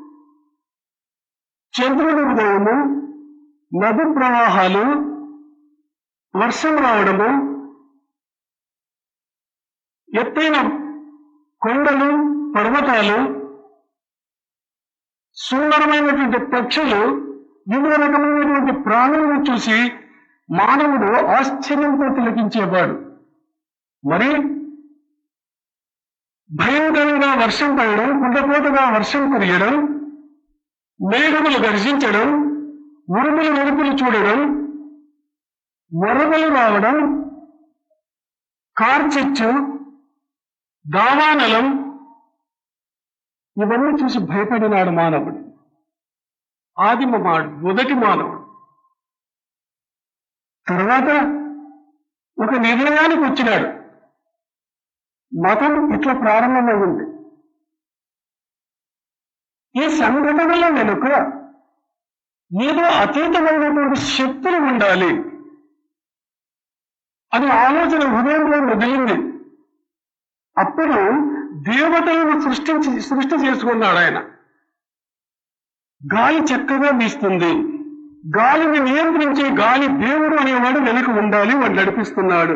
చంద్రుడి ఉదయము నది ప్రవాహాలు వర్షం రావడము ఎత్తైన కొండలు పర్వతాలు సుందరమైనటువంటి పక్షులు వివిధ రకమైనటువంటి ప్రాణులను చూసి మానవుడు ఆశ్చర్యంతో తిలకించేవాడు మరి భయంకరంగా వర్షం పడడం కుండపోతగా వర్షం కురియడం మేఘములు గర్జించడం ఉరుములు మెరుపులు చూడడం వరదలు రావడం కార్చెచ్చు దావానలం ఇవన్నీ చూసి భయపడినాడు మానవుడు ఆదిమ మాడు మొదటి మానవుడు తర్వాత ఒక నిర్ణయానికి వచ్చినాడు మతం ఇట్లా ప్రారంభమైంది ఈ సంఘటనల వెనుక ఏదో అతీతమైనటువంటి శక్తులు ఉండాలి అని ఆలోచన హృదయంలో మెదిలింది అప్పుడు దేవతలను సృష్టించి సృష్టి చేసుకున్నాడు ఆయన గాలి చక్కగా వీస్తుంది గాలిని నియంత్రించే గాలి దేవుడు అనేవాడు వెనుక ఉండాలి వాడు నడిపిస్తున్నాడు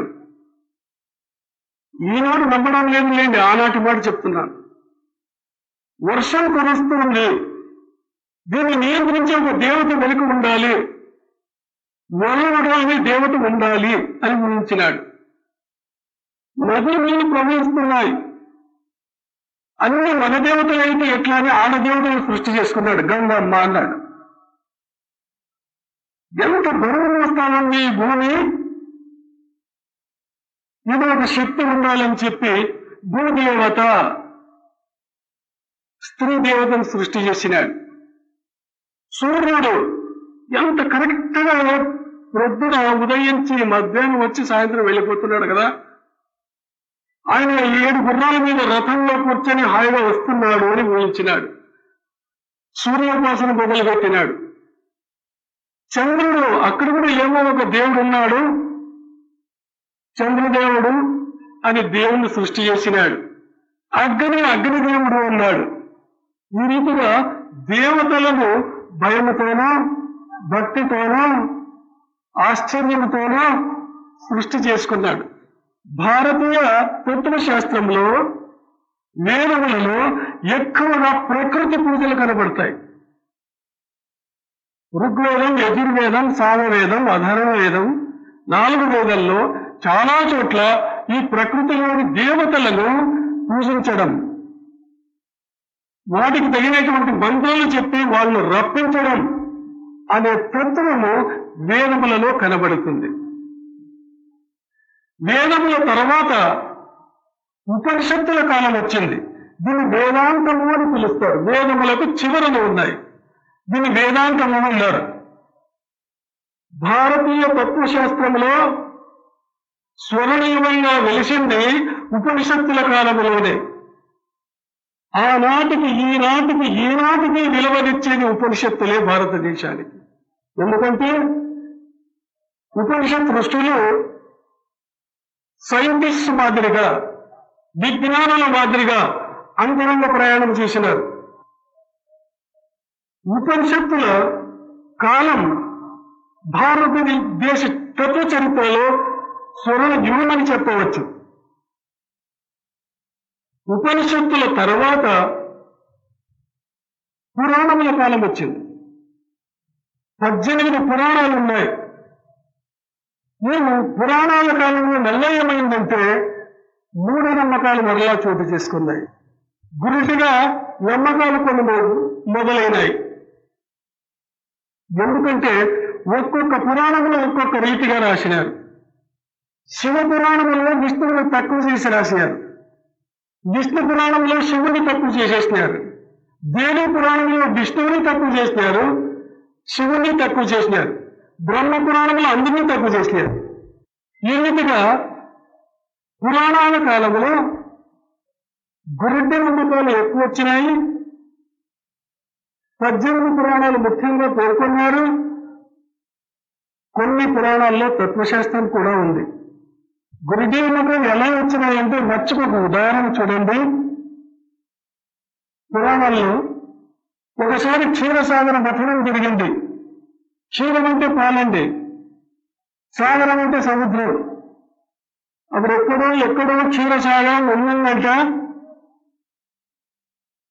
ఈనాడు నమ్మడం లేదు లేండి ఆనాటి మాట చెప్తున్నాను వర్షం కురుస్తుంది దీన్ని నియంత్రించే ఒక దేవత వెనుక ఉండాలి వరుణుడు అనే దేవత ఉండాలి అని ఊహించినాడు నదులు నీళ్లు ప్రవహిస్తున్నాయి అన్ని మన దేవతలైతే ఎట్లా అని ఆడదేవతలు సృష్టి చేసుకున్నాడు గంగమ్మ అన్నాడు ఎంత బరువు మోస్తానండి ఈ భూమి ఇది ఒక శక్తి ఉండాలని చెప్పి భూదేవత స్త్రీ దేవతను సృష్టి చేసినాడు సూర్యుడు ఎంత కరెక్ట్ గా ప్రొద్దున ఉదయించి మధ్యాహ్నం వచ్చి సాయంత్రం వెళ్ళిపోతున్నాడు కదా ఆయన ఏడు గుర్రాల మీద రథంలో కూర్చొని హాయిగా వస్తున్నాడు అని ఊహించినాడు సూర్యోపాసన మొదలుపెట్టినాడు చంద్రుడు అక్కడ కూడా ఏమో ఒక దేవుడు ఉన్నాడు చంద్రదేవుడు అని దేవుణ్ణి సృష్టి చేసినాడు అగ్ని అగ్నిదేవుడు అన్నాడు ఈ రీతిగా దేవతలను భయముతోనూ భక్తితోనూ ఆశ్చర్యంతోనూ సృష్టి చేసుకున్నాడు భారతీయ తత్వ శాస్త్రంలో వేదములలో ఎక్కువగా ప్రకృతి పూజలు కనబడతాయి ఋగ్వేదం యజుర్వేదం సామవేదం అధర్వవేదం నాలుగు వేదంలో చాలా చోట్ల ఈ ప్రకృతిలోని దేవతలను పూజించడం వాటికి తగినటువంటి మంత్రాలు చెప్పి వాళ్ళను రప్పించడం అనే తత్వము వేదములలో కనబడుతుంది వేదముల తర్వాత ఉపనిషత్తుల కాలం వచ్చింది దీన్ని వేదాంతము అని పిలుస్తారు వేదములకు చివరలు ఉన్నాయి దీన్ని వేదాంతము అన్నారు భారతీయ తత్వశాస్త్రంలో స్వర్ణీయమంగా వెలిసింది ఉపనిషత్తుల కాలంలోనే ఆనాటికి ఈనాటికి ఈనాటికి విలువనిచ్చేది ఉపనిషత్తులే భారతదేశానికి ఎందుకంటే ఉపనిషత్ ఋషులు సైంటిస్ట్ మాదిరిగా విజ్ఞానుల మాదిరిగా అంతరంగ ప్రయాణం చేసినారు ఉపనిషత్తుల కాలం భారతదేశ తత్వ చరిత్రలో స్వర్ణ యుగమని చెప్పవచ్చు ఉపనిషత్తుల తర్వాత పురాణముల కాలం వచ్చింది పద్దెనిమిది పురాణాలు ఉన్నాయి మేము పురాణాల కాలంలో మళ్ళీ ఏమైందంటే మూఢ నమ్మకాలు మరలా చోటు చేసుకున్నాయి గురుటిగా నమ్మకాలు కొన్ని మొ- మొదలైనాయి ఎందుకంటే ఒక్కొక్క పురాణంలో ఒక్కొక్క రీతిగా రాసినారు శివ పురాణంలో విష్ణువుని తక్కువ చేసి రాసినారు విష్ణు పురాణంలో శివుని తక్కువ చేసేసినారు దేవి పురాణంలో విష్ణువుని తక్కువ చేసినారు శివుని తక్కువ చేసినారు బ్రహ్మ పురాణంలో అందరినీ తక్కువ చేసినారు ఈ రీతిగా పురాణాల కాలంలో గురుడ్డ నమ్మకాలు ఎక్కువ వచ్చినాయి పద్దెనిమిది పురాణాలు ముఖ్యంగా పేర్కొన్నారు కొన్ని పురాణాల్లో తత్వశాస్త్రం కూడా ఉంది గురుడి నమ్మకాలు ఎలా వచ్చినాయంటే మర్చిపోక ఉదాహరణ చూడండి పురాణాల్లో ఒకసారి క్షీరసాగర మథనం జరిగింది క్షీరం అంటే పాలండి సాగరం అంటే సముద్రం అప్పుడు ఎక్కడో ఎక్కడో క్షీరసాగరం ఉందంట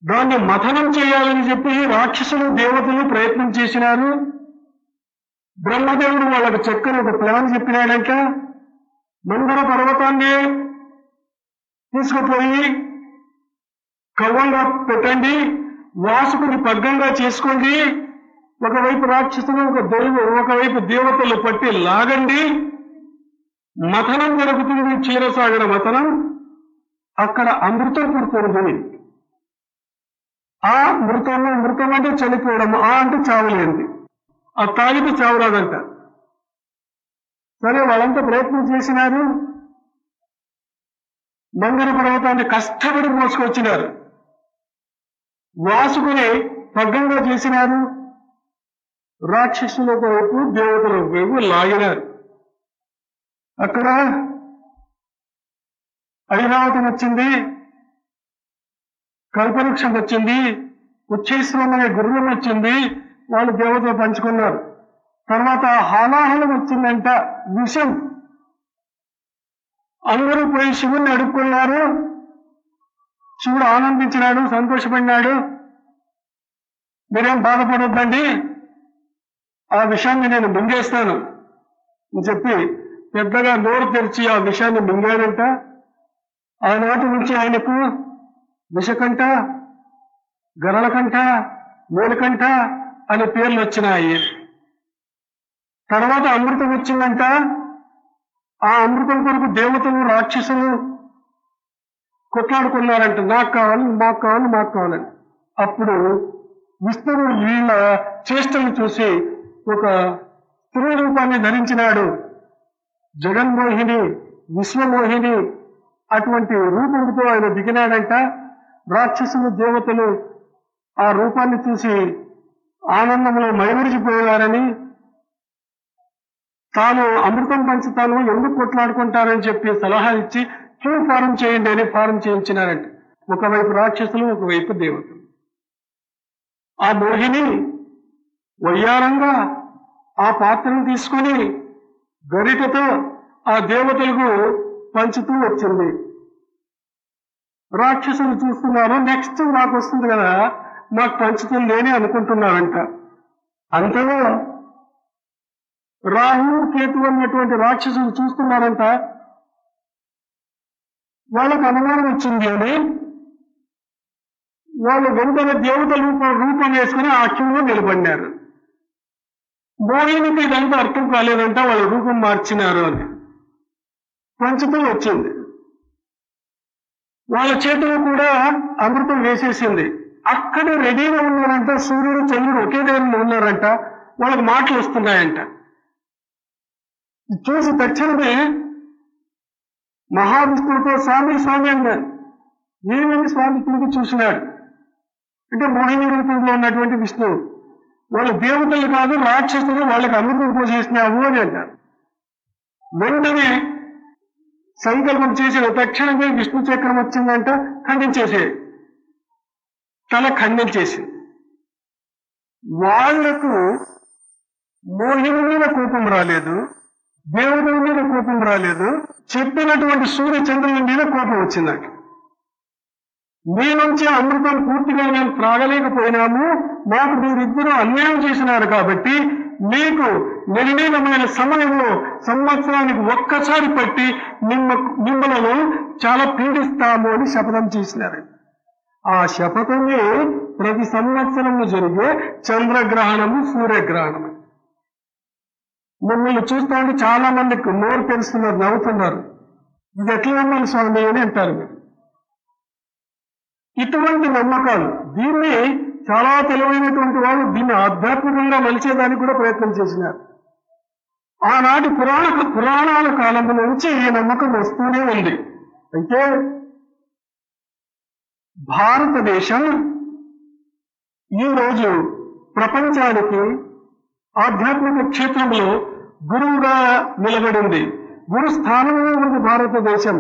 దాన్ని మథనం చేయాలని చెప్పి రాక్షసులు దేవతలు ప్రయత్నం చేసినారు బ్రహ్మదేవుడు వాళ్ళకి చక్కని ఒక ప్లాన్ చెప్పినాడంట మందర పర్వతాన్ని తీసుకుపోయి కవ్వంగా పెట్టండి వాసుకుని పగ్గంగా చేసుకోండి ఒకవైపు రాక్షసులు ఒక దైవం ఒకవైపు దేవతలు పట్టి లాగండి మథనం జరుగుతుంది క్షీరసాగర మథనం అక్కడ అమృతం పుడుతుంది ఆ మృతం మృతం అంటే చనిపోవడం ఆ అంటే చావలేంది ఆ తాగితే చావరాదంట సరే వాళ్ళంతా ప్రయత్నం చేసినారు మంగళ పర్వతాన్ని కష్టపడి మోసుకొచ్చినారు వాసుకుని పగ్గంగా చేసినారు రాక్షసుల వైపు దేవతల వైపు లాగినారు అక్కడ ఐరావతం వచ్చింది కల్పవృక్షం వచ్చింది ఉచ్చేశ్వరం అనే గుర్రం వచ్చింది వాళ్ళు దేవతలు పంచుకున్నారు తర్వాత హాలాహలం వచ్చిందంట విషం అందరూ పోయి శివుణ్ణి అడుక్కున్నారు శివుడు ఆనందించినాడు సంతోషపడినాడు మీరేం బాధపడొద్దండి ఆ విషయాన్ని నేను మింగేస్తాను అని చెప్పి పెద్దగా నోరు తెరిచి ఆ విషయాన్ని మింగాడంట ఆనాటి నుంచి ఆయనకు విషకంఠ గరళకంఠ మూలకంఠ అనే పేర్లు వచ్చినాయి తర్వాత అమృతం వచ్చిందంట ఆ అమృతం కొరకు దేవతలు రాక్షసులు కొట్లాడుకున్నారంట నాకు కావాలి మాకు కావాలి మాకు కావాలని అప్పుడు విష్ణువు వీళ్ళ చేష్టలు చూసి ఒక స్త్రీ రూపాన్ని ధరించినాడు జగన్మోహిని విశ్వమోహిని అటువంటి రూపంతో ఆయన దిగినాడంట రాక్షసులు దేవతలు ఆ రూపాన్ని చూసి ఆనందంలో మైమరిచిపోయారని తాను అమృతం పంచుతాను ఎందుకు కొట్లాడుకుంటారని చెప్పి సలహా ఇచ్చి క్యూ ఫారం చేయండి అని ఫారం చేయించినారంట ఒకవైపు రాక్షసులు ఒకవైపు దేవతలు ఆ మోహిని వయ్యారంగా ఆ పాత్రను తీసుకొని గరిటతో ఆ దేవతలకు పంచుతూ వచ్చింది రాక్షసులు చూస్తున్నారు నెక్స్ట్ నాకు వస్తుంది కదా నాకు పంచుతుంది అని అనుకుంటున్నారంట అంతలో రాహు కేతు అన్నటువంటి రాక్షసులు చూస్తున్నారంట వాళ్ళకు అనుమానం వచ్చింది అని వాళ్ళు వెంటనే దేవత రూపం రూపం వేసుకుని ఆ క్యూలో నిలబడినారు మోహినికి ఇదంతా అర్థం కాలేదంట వాళ్ళ రూపం మార్చినారు అని పంచుతూ వచ్చింది వాళ్ళ చేతిలో కూడా అమృతం వేసేసింది అక్కడ రెడీగా ఉన్నారంట సూర్యుడు చంద్రుడు ఒకే దగ్గర ఉన్నారంట వాళ్ళకి మాటలు వస్తున్నాయంట చూసి తక్షణమే మహావిష్ణువుతో స్వామి స్వామి అన్నారు ఏమని స్వామి తిరిగి చూసినాడు అంటే మోహిని రూపంలో ఉన్నటువంటి విష్ణువు వాళ్ళు దేవతలు కాదు రాక్షసులు వాళ్ళకి అమృతం పోసేసినావు అని అంటారు వెంటనే సంకల్పం చేసిన తక్షణమే విష్ణు చక్రం వచ్చిందంట ఖండించేసే తల ఖండించేసింది వాళ్లకు మోహిని మీద కోపం రాలేదు దేవుడి మీద కోపం రాలేదు చెప్పినటువంటి సూర్య చంద్రుల మీద కోపం వచ్చిందంట మీ నుంచి అమృతం పూర్తిగా మేము త్రాగలేకపోయినాము మాకు మీరిద్దరూ అన్యాయం చేసినారు కాబట్టి మీకు నిర్ణీతమైన సమయంలో సంవత్సరానికి ఒక్కసారి పట్టి మిమ్మ మిమ్మలను చాలా పీడిస్తాము అని శపథం చేసినారు ఆ శపథమే ప్రతి సంవత్సరము జరిగే చంద్రగ్రహణము సూర్యగ్రహణము మిమ్మల్ని చూస్తా ఉంటే చాలా మందికి నోరు తెలుస్తున్నారు నవ్వుతున్నారు ఇది ఎట్లా నమ్మాలి స్వామి అని అంటారు మీరు ఇటువంటి నమ్మకాలు దీన్ని చాలా తెలివైనటువంటి వాళ్ళు దీన్ని ఆధ్యాత్మికంగా మలిచేదానికి కూడా ప్రయత్నం చేసినారు ఆనాటి పురాణ పురాణాల కాలం నుంచి ఈ నమ్మకం వస్తూనే ఉంది అయితే భారతదేశం ఈరోజు ప్రపంచానికి ఆధ్యాత్మిక క్షేత్రంలో గురువుగా నిలబడింది గురు స్థానంలో ఉంది భారతదేశం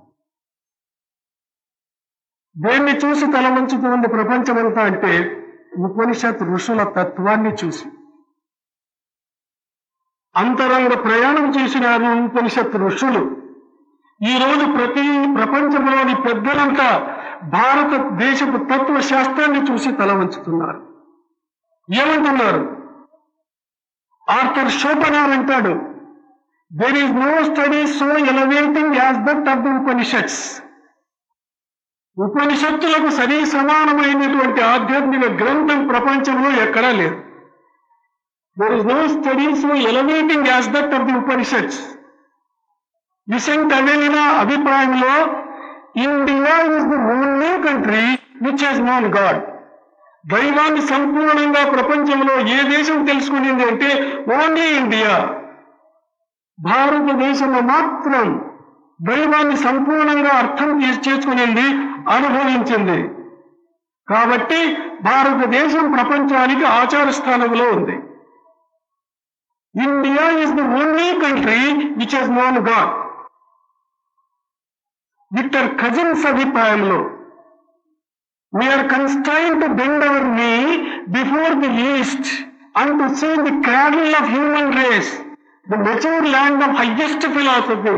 దేన్ని చూసి తలవంచుతుంది ప్రపంచమంతా అంటే ఉపనిషత్ ఋషుల తత్వాన్ని చూసి అంతరంగ ప్రయాణం చేసినారు ఉపనిషత్ ఋషులు ఈ రోజు ప్రతి ప్రపంచంలోని పెద్దలంతా భారతదేశపు తత్వ శాస్త్రాన్ని చూసి తల వంచుతున్నారు ఏమంటున్నారు ఆర్థర్ షోపనార్ అంటాడు there is no study so elevating as that of the Upanishads ఉపనిషత్తులకు సరి సమానమైనటువంటి ఆధ్యాత్మిక గ్రంథం ప్రపంచంలో ఎక్కడా లేదు there is no study so elevating as that of the Upanishads Vincent Avelina అభిప్రాయంలో India is the only country which has known God దైవాన్ని సంపూర్ణంగా ప్రపంచంలో ఏ దేశం తెలుసుకునింది అంటే ఓన్లీ ఇండియా భారతదేశంలో మాత్రం దైవాన్ని సంపూర్ణంగా అర్థం చేసి చేసుకునింది అనుభవించింది కాబట్టి భారతదేశం ప్రపంచానికి ఆచార స్థానంలో ఉంది India is the only country which has known God Victor Cousins అభిప్రాయంలో we are constrained to bend our knee before the East and to see the cradle of human race the mature land of highest philosophy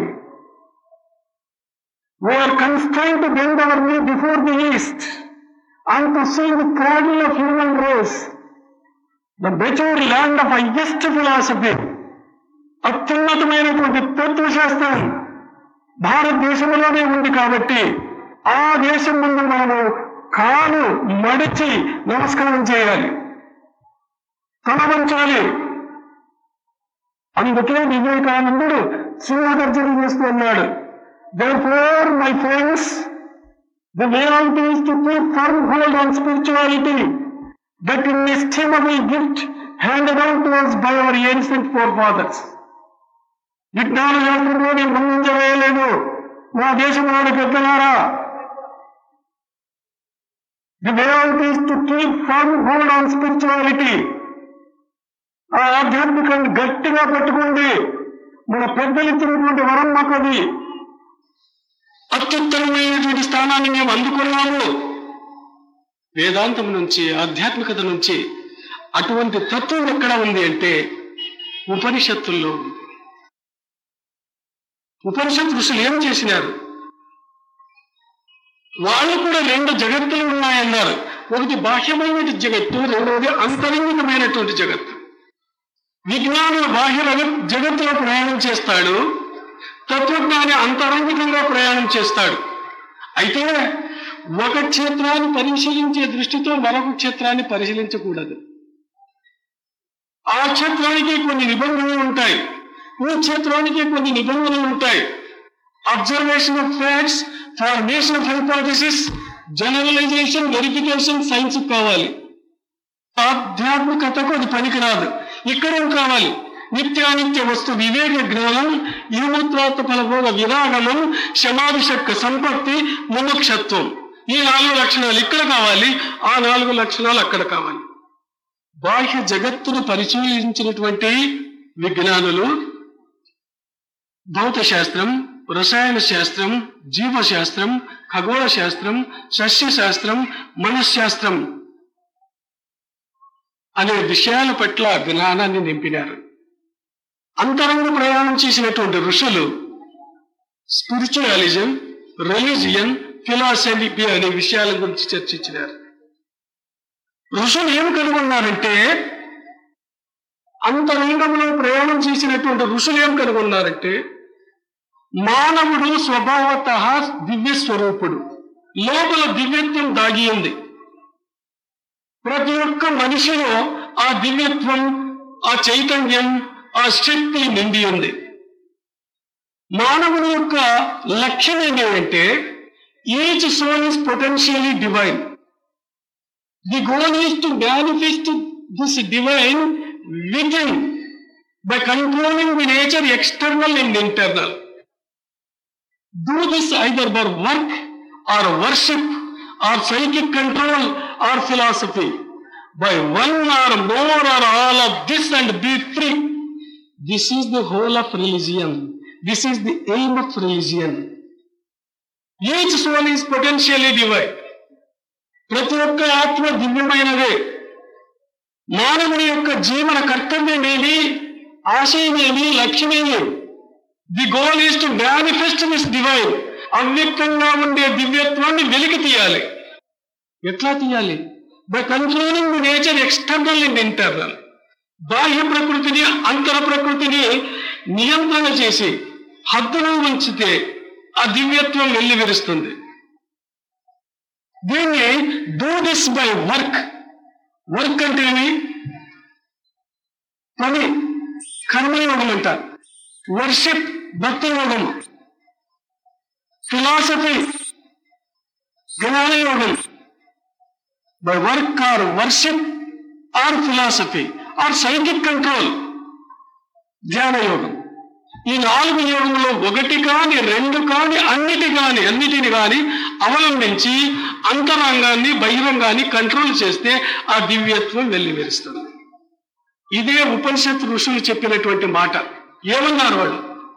we are constrained to bend our knee before the East and to see the cradle of human race the mature land of highest philosophy అత్యున్నతమైనటువంటి తత్వశాస్త్రం భారతదేశంలోనే ఉంది కాబట్టి ఆ దేశం ముందు మనము కాలు మడిచి నమస్కారం చేయాలి తలవంచాలి అందుకే వివేకానందుడు సింహగర్జన చేస్తూ ఉన్నాడు therefore my friends the way out is to keep firm hold on spirituality that inestimable gift handed out to us by our ancient forefathers విజ్ఞాన శాస్త్రంలో నేను గమనించవేయలేదు నా దేశంలోని పెద్దలారా the way out is to keep firm hold on spirituality ఆ ఆధ్యాత్మికాన్ని గట్టిగా పట్టుకోండి మన పెద్దలు ఇచ్చినటువంటి వరం మాకు అది అత్యుత్తమమైనటువంటి స్థానాన్ని మేము అందుకున్నాము వేదాంతం నుంచి ఆధ్యాత్మికత నుంచి అటువంటి తత్వం ఎక్కడ ఉంది అంటే ఉపనిషత్తుల్లో ఉంది ఉపనిషత్ ఋషులు ఏం చేసినారు వాళ్ళు కూడా రెండు జగత్తులు ఉన్నాయన్నారు ఒకటి బాహ్యమైన జగత్తు రెండవది అంతరంగికమైనటువంటి జగత్తు విజ్ఞానం బాహ్య జగత్- జగత్తులో ప్రయాణం చేస్తాడు తత్వజ్ఞాని అంతరంగికంగా ప్రయాణం చేస్తాడు అయితే ఒక క్షేత్రాన్ని పరిశీలించే దృష్టితో మరొక క్షేత్రాన్ని పరిశీలించకూడదు ఆ క్షేత్రానికి కొన్ని నిబంధనలు ఉంటాయి ఈ క్షేత్రానికి కొన్ని నిబంధనలు ఉంటాయి observation of facts formation of hypothesis generalisation verification science కావాలి ఆధ్యాత్మికతకు అది పనికిరాదు ఇక్కడేం కావాలి నిత్యానిత్య వస్తు వివేక జ్ఞానం ఈమూత్రాత్మ ఫలభోగ విరాగమం శమాభిషక్క సంపత్తి ముముక్షత్వం ఈ నాలుగు లక్షణాలు ఇక్కడ కావాలి ఆ నాలుగు లక్షణాలు అక్కడ కావాలి బాహ్య జగత్తును పరిశీలించినటువంటి విజ్ఞానులు భౌత శాస్త్రం రసాయన శాస్త్రం జీవశాస్త్రం ఖగోళ శాస్త్రం సస్య శాస్త్రం మనశ్శాస్త్రం అనే విషయాల పట్ల జ్ఞానాన్ని నింపినారు అంతరంగ ప్రయాణం చేసినటువంటి ఋషులు స్పిరిచువాలిజం రిలీజియన్ ఫిలాసఫీ అనే విషయాల గురించి చర్చించినారు ఋషులు ఏమి కనుగొన్నారంటే అంతరంగంలో ప్రయాణం చేసినటువంటి ఋషులు ఏం కనుగొన్నారంటే మానవుడు స్వభావత దివ్య స్వరూపుడు లోపల దివ్యత్వం దాగి ఉంది ప్రతి ఒక్క మనిషిలో ఆ దివ్యత్వం ఆ చైతన్యం ఆ శక్తి నిండి ఉంది మానవుని యొక్క లక్ష్యం ఏంటంటే each soul is potentially divine the goal is to manifest this divine with by controlling the nature external and internal. Do this either by work or worship or psychic control or philosophy. By one or more or all of this and be free. This is the whole of religion. This is the aim of religion. Each soul is potentially divine. ప్రతి ఒక్క ఆత్మ దివ్యమైనదే మానవుని యొక్క జీవన కర్తవ్యమేమి ఆశయమేమి లక్ష్యమేమి the goal is to manifest this divine అవ్యక్తంగా ఉండే దివ్యత్వాన్ని వెలికి తీయాలి ఎట్లా తీయాలి by controlling the nature external and internal బాహ్య ప్రకృతిని అంతర ప్రకృతిని నియంత్రణ చేసి హద్దులో ఉంచితే ఆ దివ్యత్వం వెళ్ళి విరుస్తుంది దీన్ని do this by work work అంటే ఏమి పని కర్మయోగం అంటారు వర్షిప్ భక్తి యోగం ఫిలాసఫీ జ్ఞానయోగం by work or worship or philosophy or psychic control ధ్యాన యోగం ఈ నాలుగు యోగంలో ఒకటి కాని రెండు కాని అన్నిటి కాని అన్నిటిని కాని అవలంబించి అంతరంగాన్ని బహిరంగాన్ని కంట్రోల్ చేస్తే ఆ దివ్యత్వం వెళ్ళి వెలుస్తుంది ఇదే ఉపనిషత్ ఋషులు చెప్పినటువంటి మాట ఏమన్నారు వాళ్ళు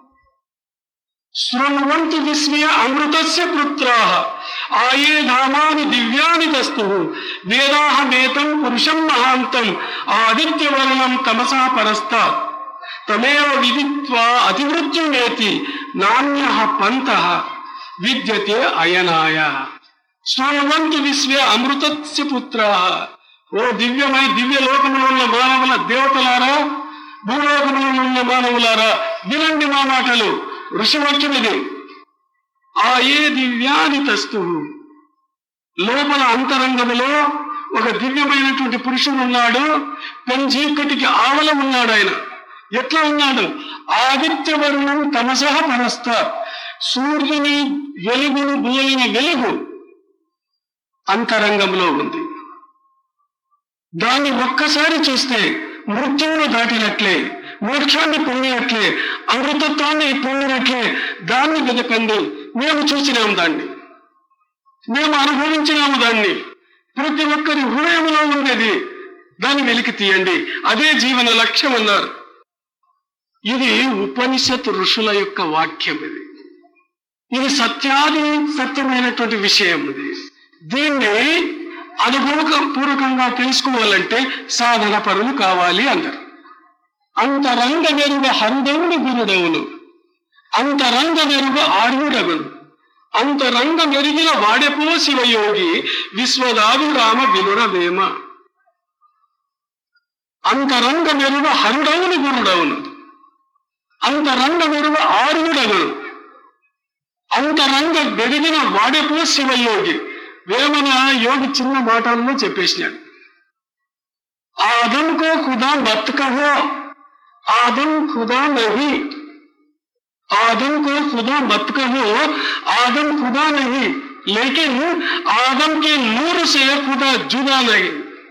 శృణ్వంతు విస్మయ అమృతస్య పుత్రాః ఆయే ధామాని దివ్యాని దస్తు వేదాహమేతం పురుషం మహాంతం ఆదిత్యవర్ణం తమసా పరస్తాత్ తమేవ విదిత్వా అతివృత్యుమేతి నాణ్య పంత విద్యతే అయనాయ శృణ్వంతు విశ్వే అమృతస్య పుత్రాః ఓ దివ్యమై దివ్య లోకములో ఉన్న మానవుల దేవతలారా భూలోకములో ఉన్న మానవులారా వినండి మా మాటలు ఋషివాక్యం ఇది ఆ ఏ దివ్యాని తస్తు లోపల అంతరంగములో ఒక దివ్యమైనటువంటి పురుషుడు ఉన్నాడు పెంచీకటికి ఆవల ఉన్నాడు ఆయన ఎట్లా ఉన్నాడు ఆదిత్యవర్ణం తమసహ పరస్త సూర్యుని వెలుగును బోలిన వెలుగు అంతరంగంలో ఉంది దాన్ని ఒక్కసారి చూస్తే మృత్యువును దాటినట్లే మోక్షాన్ని పొందినట్లే అమృతత్వాన్ని పొందినట్లే దాన్ని వెతకండి మేము చూసినాము దాన్ని మేము అనుభవించినాము దాన్ని ప్రతి ఒక్కరి హృదయంలో ఉండేది దాన్ని వెలికి తీయండి అదే జీవన లక్ష్యం అన్నారు ఇది ఉపనిషత్ ఋషుల యొక్క వాక్యం ఇది ఇది సత్యాది సత్యమైనటువంటి విషయం ఇది దీన్ని అనుభవపూర్వకంగా తెలుసుకోవాలంటే సాధన పరులు కావాలి అన్నారు అంతరంగ వెరుగ హరుడవులు గురుడవులు అంతరంగ వెరుగ ఆర్యుడగును అంతరంగ మెరిగిన వాడెపో శివయోగి విశ్వదాదు రామ వినురవేమ అంతరంగ మెరుగ హరుడవులు గురుడవులు అంతరంగ మెరుగ ఆర్యుడగును అంతరంగ వెరిగిన వాడెపో శివయోగి వేమన యోగి చిన్న మాటల్లో చెప్పేసినాడు आदम को खुदा मत कहो आदम खुदा नहीं आदम को खुदा मत कहो आदम खुदा नहीं लेकिन आदम के नूर से खुदा जुदा नहीं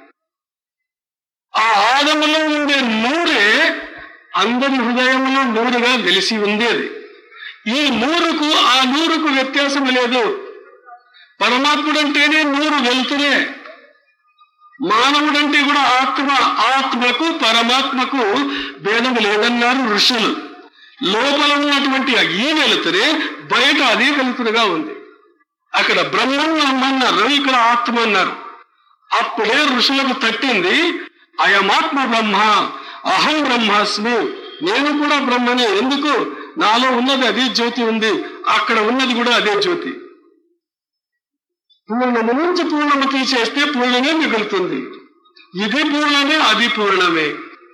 ఆ ఆదములో ఉండే నూరే అందరి హృదయంలో నూరుగా వెలిసి ఉండేది ఈ నూరుకు ఆ నూరుకు వ్యత్యాసం లేదు పరమాత్ముడు అంటేనే నూరు వెళ్తురే మానవుడంటే కూడా ఆత్మ ఆత్మకు పరమాత్మకు భేదం లేదన్నారు ఋషులు లోపల ఉన్నటువంటి ఈ వెలుతురే బయట అదే వెలుతురుగా ఉంది అక్కడ బ్రహ్మం అన్నారు ఇక్కడ ఆత్మ అన్నారు అప్పుడే ఋషులకు తట్టింది అయమాత్మ బ్రహ్మ అహం బ్రహ్మాస్మి నేను కూడా బ్రహ్మనే ఎందుకు నాలో ఉన్నది అదే జ్యోతి ఉంది అక్కడ ఉన్నది కూడా అదే జ్యోతి పూర్ణము నుంచి పూర్ణము తీసేస్తే పూర్ణమే మిగులుతుంది ఇది పూర్ణమే అది పూర్ణమే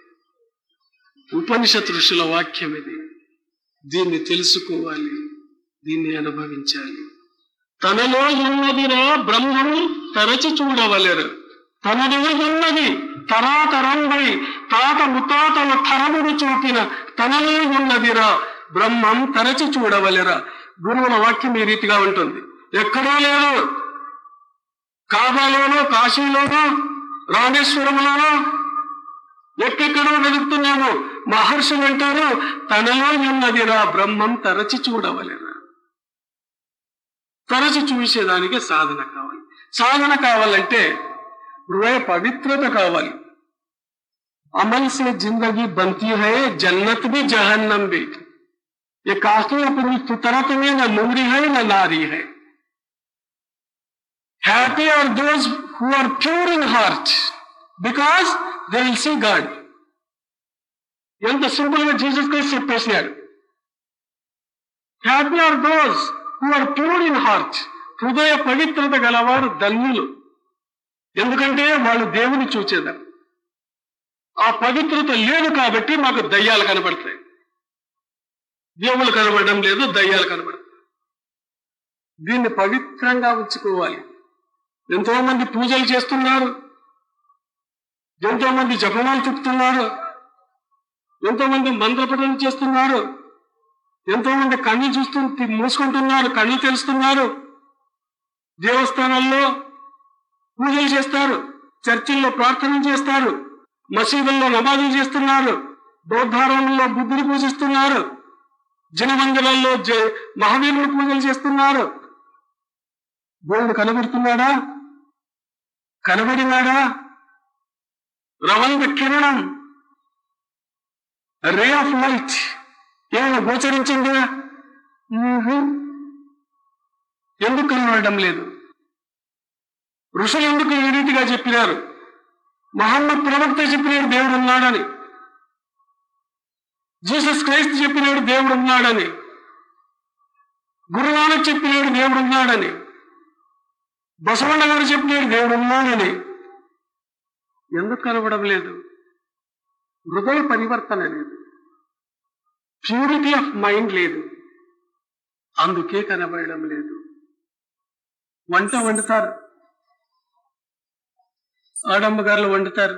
ఉపనిషత్ ఋషుల వాక్యం ఇది దీన్ని తెలుసుకోవాలి దీన్ని అనుభవించాలి తనలో ఉన్నదిరా బ్రహ్మము తరచి చూడవలెరు తనలో ఉన్నది తరాతరంపై తాత ముతాతల తరమును చూపిన తనలో ఉన్నదిరా బ్రహ్మం తరచి చూడవలెరా గురువుల వాక్యం ఈ రీతిగా ఉంటుంది ఎక్కడో లేదు కాబాలోనో కాశీలోనో రామేశ్వరంలోనో ఎక్కడెక్కడో వెలుగుతున్నాము మహర్షులు అంటారు తనలో ఉన్నదిరా బ్రహ్మం తరచి చూడవలేరా తరచి చూసేదానికి సాధన కావాలి సాధన కావాలంటే హృదయ పవిత్రత కావాలి అమల్ సే జిందగీ బంతీ హై జన్నత్ भी जहन्नम भी ये काफी अपनी फितरत में न नूरी है न नारी है Happy are those who are pure in heart because they will see God. ఎంత సింపుల్ గా జీసస్ క్రైస్ట్ చెప్పేసినాడు happy are those who are pure in heart హృదయ పవిత్రత గలవారు ధన్యులు ఎందుకంటే వాళ్ళు దేవుని చూచేదారు ఆ పవిత్రత లేదు కాబట్టి మాకు దయ్యాలు కనబడతాయి దేవుళ్ళు కనబడడం లేదు దయ్యాలు కనబడతాయి దీన్ని పవిత్రంగా ఉంచుకోవాలి ఎంతో మంది పూజలు చేస్తున్నారు ఎంతో మంది జపమాలు చెప్తున్నారు ఎంతో మంది మంత్రపఠనం చేస్తున్నారు ఎంతో మంది కళ్ళు చూస్తూ తి- మూసుకుంటున్నారు కళ్ళు తెలుస్తున్నారు దేవస్థానాల్లో పూజలు చేస్తారు చర్చిల్లో ప్రార్థనలు చేస్తారు మసీదుల్లో నమాజులు చేస్తున్నారు బౌద్ధారాలలో బుద్ధుని పూజిస్తున్నారు జనమందిరాల్లో జ- మహావీరులు పూజలు చేస్తున్నారు దేవుడు కనబడుతున్నాడా కనబడినాడా రవంగ కిరణం రే ఆఫ్ లైట్ ఏమైనా గోచరించిందా ఊహు. ఎందుకు కనబడడం లేదు ఋషులు ఎందుకు ఈ రీతిగా చెప్పినారు మహమ్మద్ ప్రవక్త చెప్పినాడు దేవుడు ఉన్నాడని జీసస్ క్రైస్తు చెప్పినాడు దేవుడు ఉన్నాడని గురునానక్ చెప్పినాడు దేవుడు ఉన్నాడని బసవಣ್ణ గారు చెప్పినాడు దేవుడు ఉన్నాడని ఎందుకు కనబడం లేదు హృదయ పరివర్తన లేదు ప్యూరిటీ ఆఫ్ మైండ్ లేదు అందుకే కనబడడం లేదు వంట వండుతారు ఆడమ్మ గారులు వండుతారు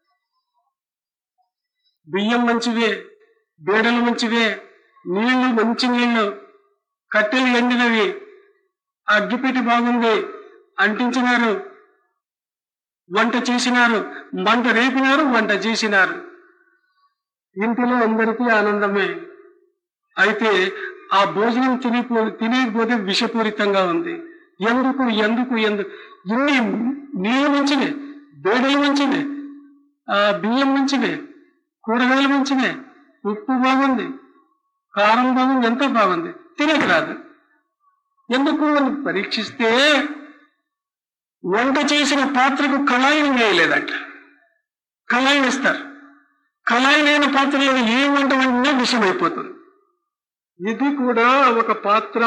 బియ్యం మంచివే బేడలు మంచివే నీళ్లు మంచి నీళ్లు కట్టెలు ఎండినవి ఆ అగ్గిపెట్టి బాగుంది అంటించినారు వంట చేసినారు మంట రేపినారు వంట చేసినారు ఇంటిలో అందరికీ ఆనందమే అయితే ఆ భోజనం తినిపో తినేకపోతే విషపూరితంగా ఉంది ఎందుకు ఎందుకు ఎందుకు ఇన్ని నీళ్ళు మంచివే బేడలు మంచివే ఆ బియ్యం మంచివే కూరగాయలు మంచివే ఉప్పు బాగుంది కారం బాగుంది ఎంత బాగుంది తినక రాదు ఎందుకు అని పరీక్షిస్తే వంట చేసిన పాత్రకు కళాయిని వేయలేదంట కళాయి వేస్తారు కళాయి లేని పాత్రలో ఏ వంట వండినా విషమైపోతుంది ఇది కూడా ఒక పాత్ర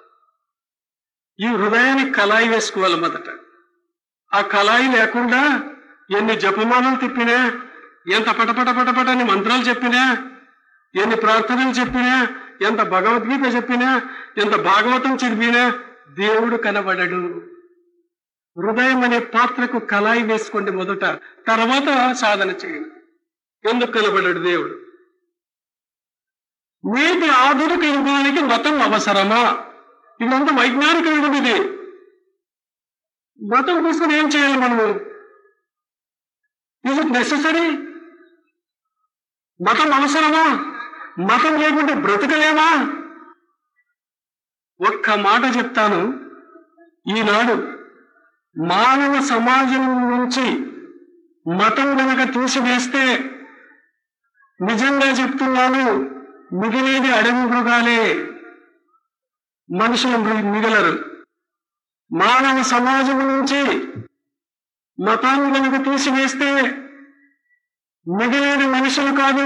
ఈ హృదయానికి కళాయి వేసుకోవాలి మొదట ఆ కళాయి లేకుండా ఎన్ని జపమానాలు తిప్పినా ఎంత పటపట పటపట అని మంత్రాలు చెప్పినా ఎన్ని ప్రార్థనలు చెప్పినా ఎంత భగవద్గీత చెప్పినా ఎంత భాగవతం చెప్పినా దేవుడు కనబడడు హృదయం అనే పాత్రకు కళాయి వేసుకోండి మొదట తర్వాత సాధన చేయండి ఎందుకు కనబడడు దేవుడు నేటి ఆధునిక యుగానికి మతం అవసరమా ఇదంతా వైజ్ఞానిక యుగం ఇది మతం తీసుకుని ఏం చేయాలి మనము ఇస్ ఇట్ నెససరీ మతం అవసరమా మతం లేకుంటే బ్రతకలేమా ఒక్క మాట చెప్తాను ఈనాడు మానవ సమాజం నుంచి మతం గనక తీసివేస్తే నిజంగా చెప్తున్నాను మిగిలేది అడవి మృగాలే మనుషులు మి- మిగలరు మానవ సమాజం నుంచి మతాన్ని కనుక తీసివేస్తే మిగిలేని మనుషులు కాదు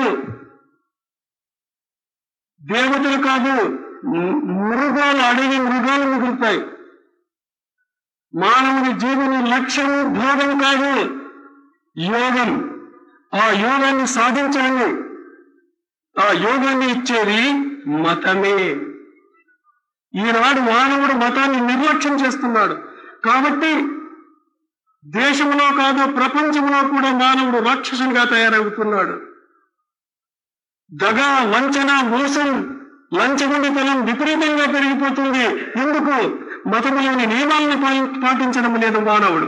దేవతలు కాదు మ- మృగాలు అడవి మృగాలు మిగులుతాయి మానవుని జీవన లక్ష్యం భోగం కాదు యోగం ఆ యోగాన్ని సాధించాలి ఆ యోగాన్ని ఇచ్చేది మతమే ఈనాడు మానవుడు మతాన్ని నిర్లక్ష్యం చేస్తున్నాడు కాబట్టి దేశంలో కాదు ప్రపంచంలో కూడా మానవుడు రాక్షసునిగా తయారవుతున్నాడు దగ వంచన మోసం లంచగొండితనం విపరీతంగా పెరిగిపోతుంది ఎందుకు మతములోని నియమాలను పాలి- పాటించడం లేదు మానవుడు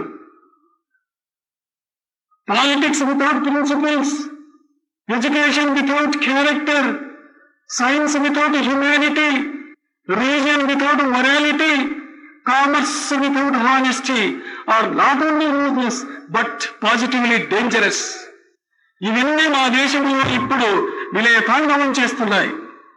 politics without principles education without character science without humanity religion without morality commerce without honesty are not only rootless but positively dangerous ఇవన్నీ మా దేశంలో ఇప్పుడు విలయతాండవం చేస్తున్నాయి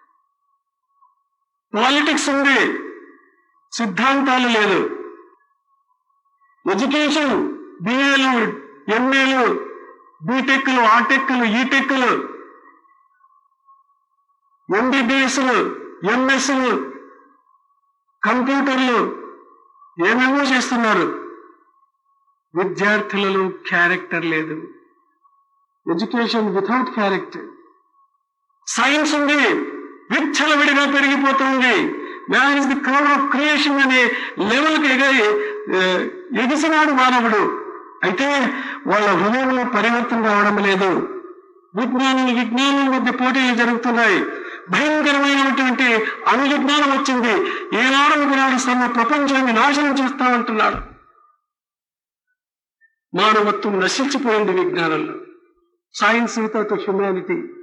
పాలిటిక్స్ ఉంది సిద్ధాంతాలు లేదు ఎడ్యుకేషన్ బిఏలు ఎంఏలు బీటెక్లు ఆటెక్లు ఈటెక్లు ఎంబీబీఎస్లు ఎంఎస్లు కంప్యూటర్లు ఏమేమో చేస్తున్నారు విద్యార్థులలో క్యారెక్టర్ లేదు ఎడ్యుకేషన్ వితౌట్ క్యారెక్టర్ సైన్స్ ఉంది విచ్చలవిడిగా పెరిగిపోతుంది man is the cover of creation అనే లెవెల్కి ఎగరి ఆ, ఎగిసినాడు మానవుడు అయితే వాళ్ళ హృదయంలో పరివర్తన రావడం లేదు విజ్ఞానులు విజ్ఞానుల మధ్య పోటీలు జరుగుతున్నాయి భయంకరమైనటువంటి అనువిజ్ఞానం వచ్చింది ఏనాడు ఒకనాడు సమ ప్రపంచాన్ని నాశనం చేస్తామంటున్నాడు మానవత్వం నశించిపోయింది విజ్ఞానంలో సైన్స్ వితౌట్ హ్యుమానిటీ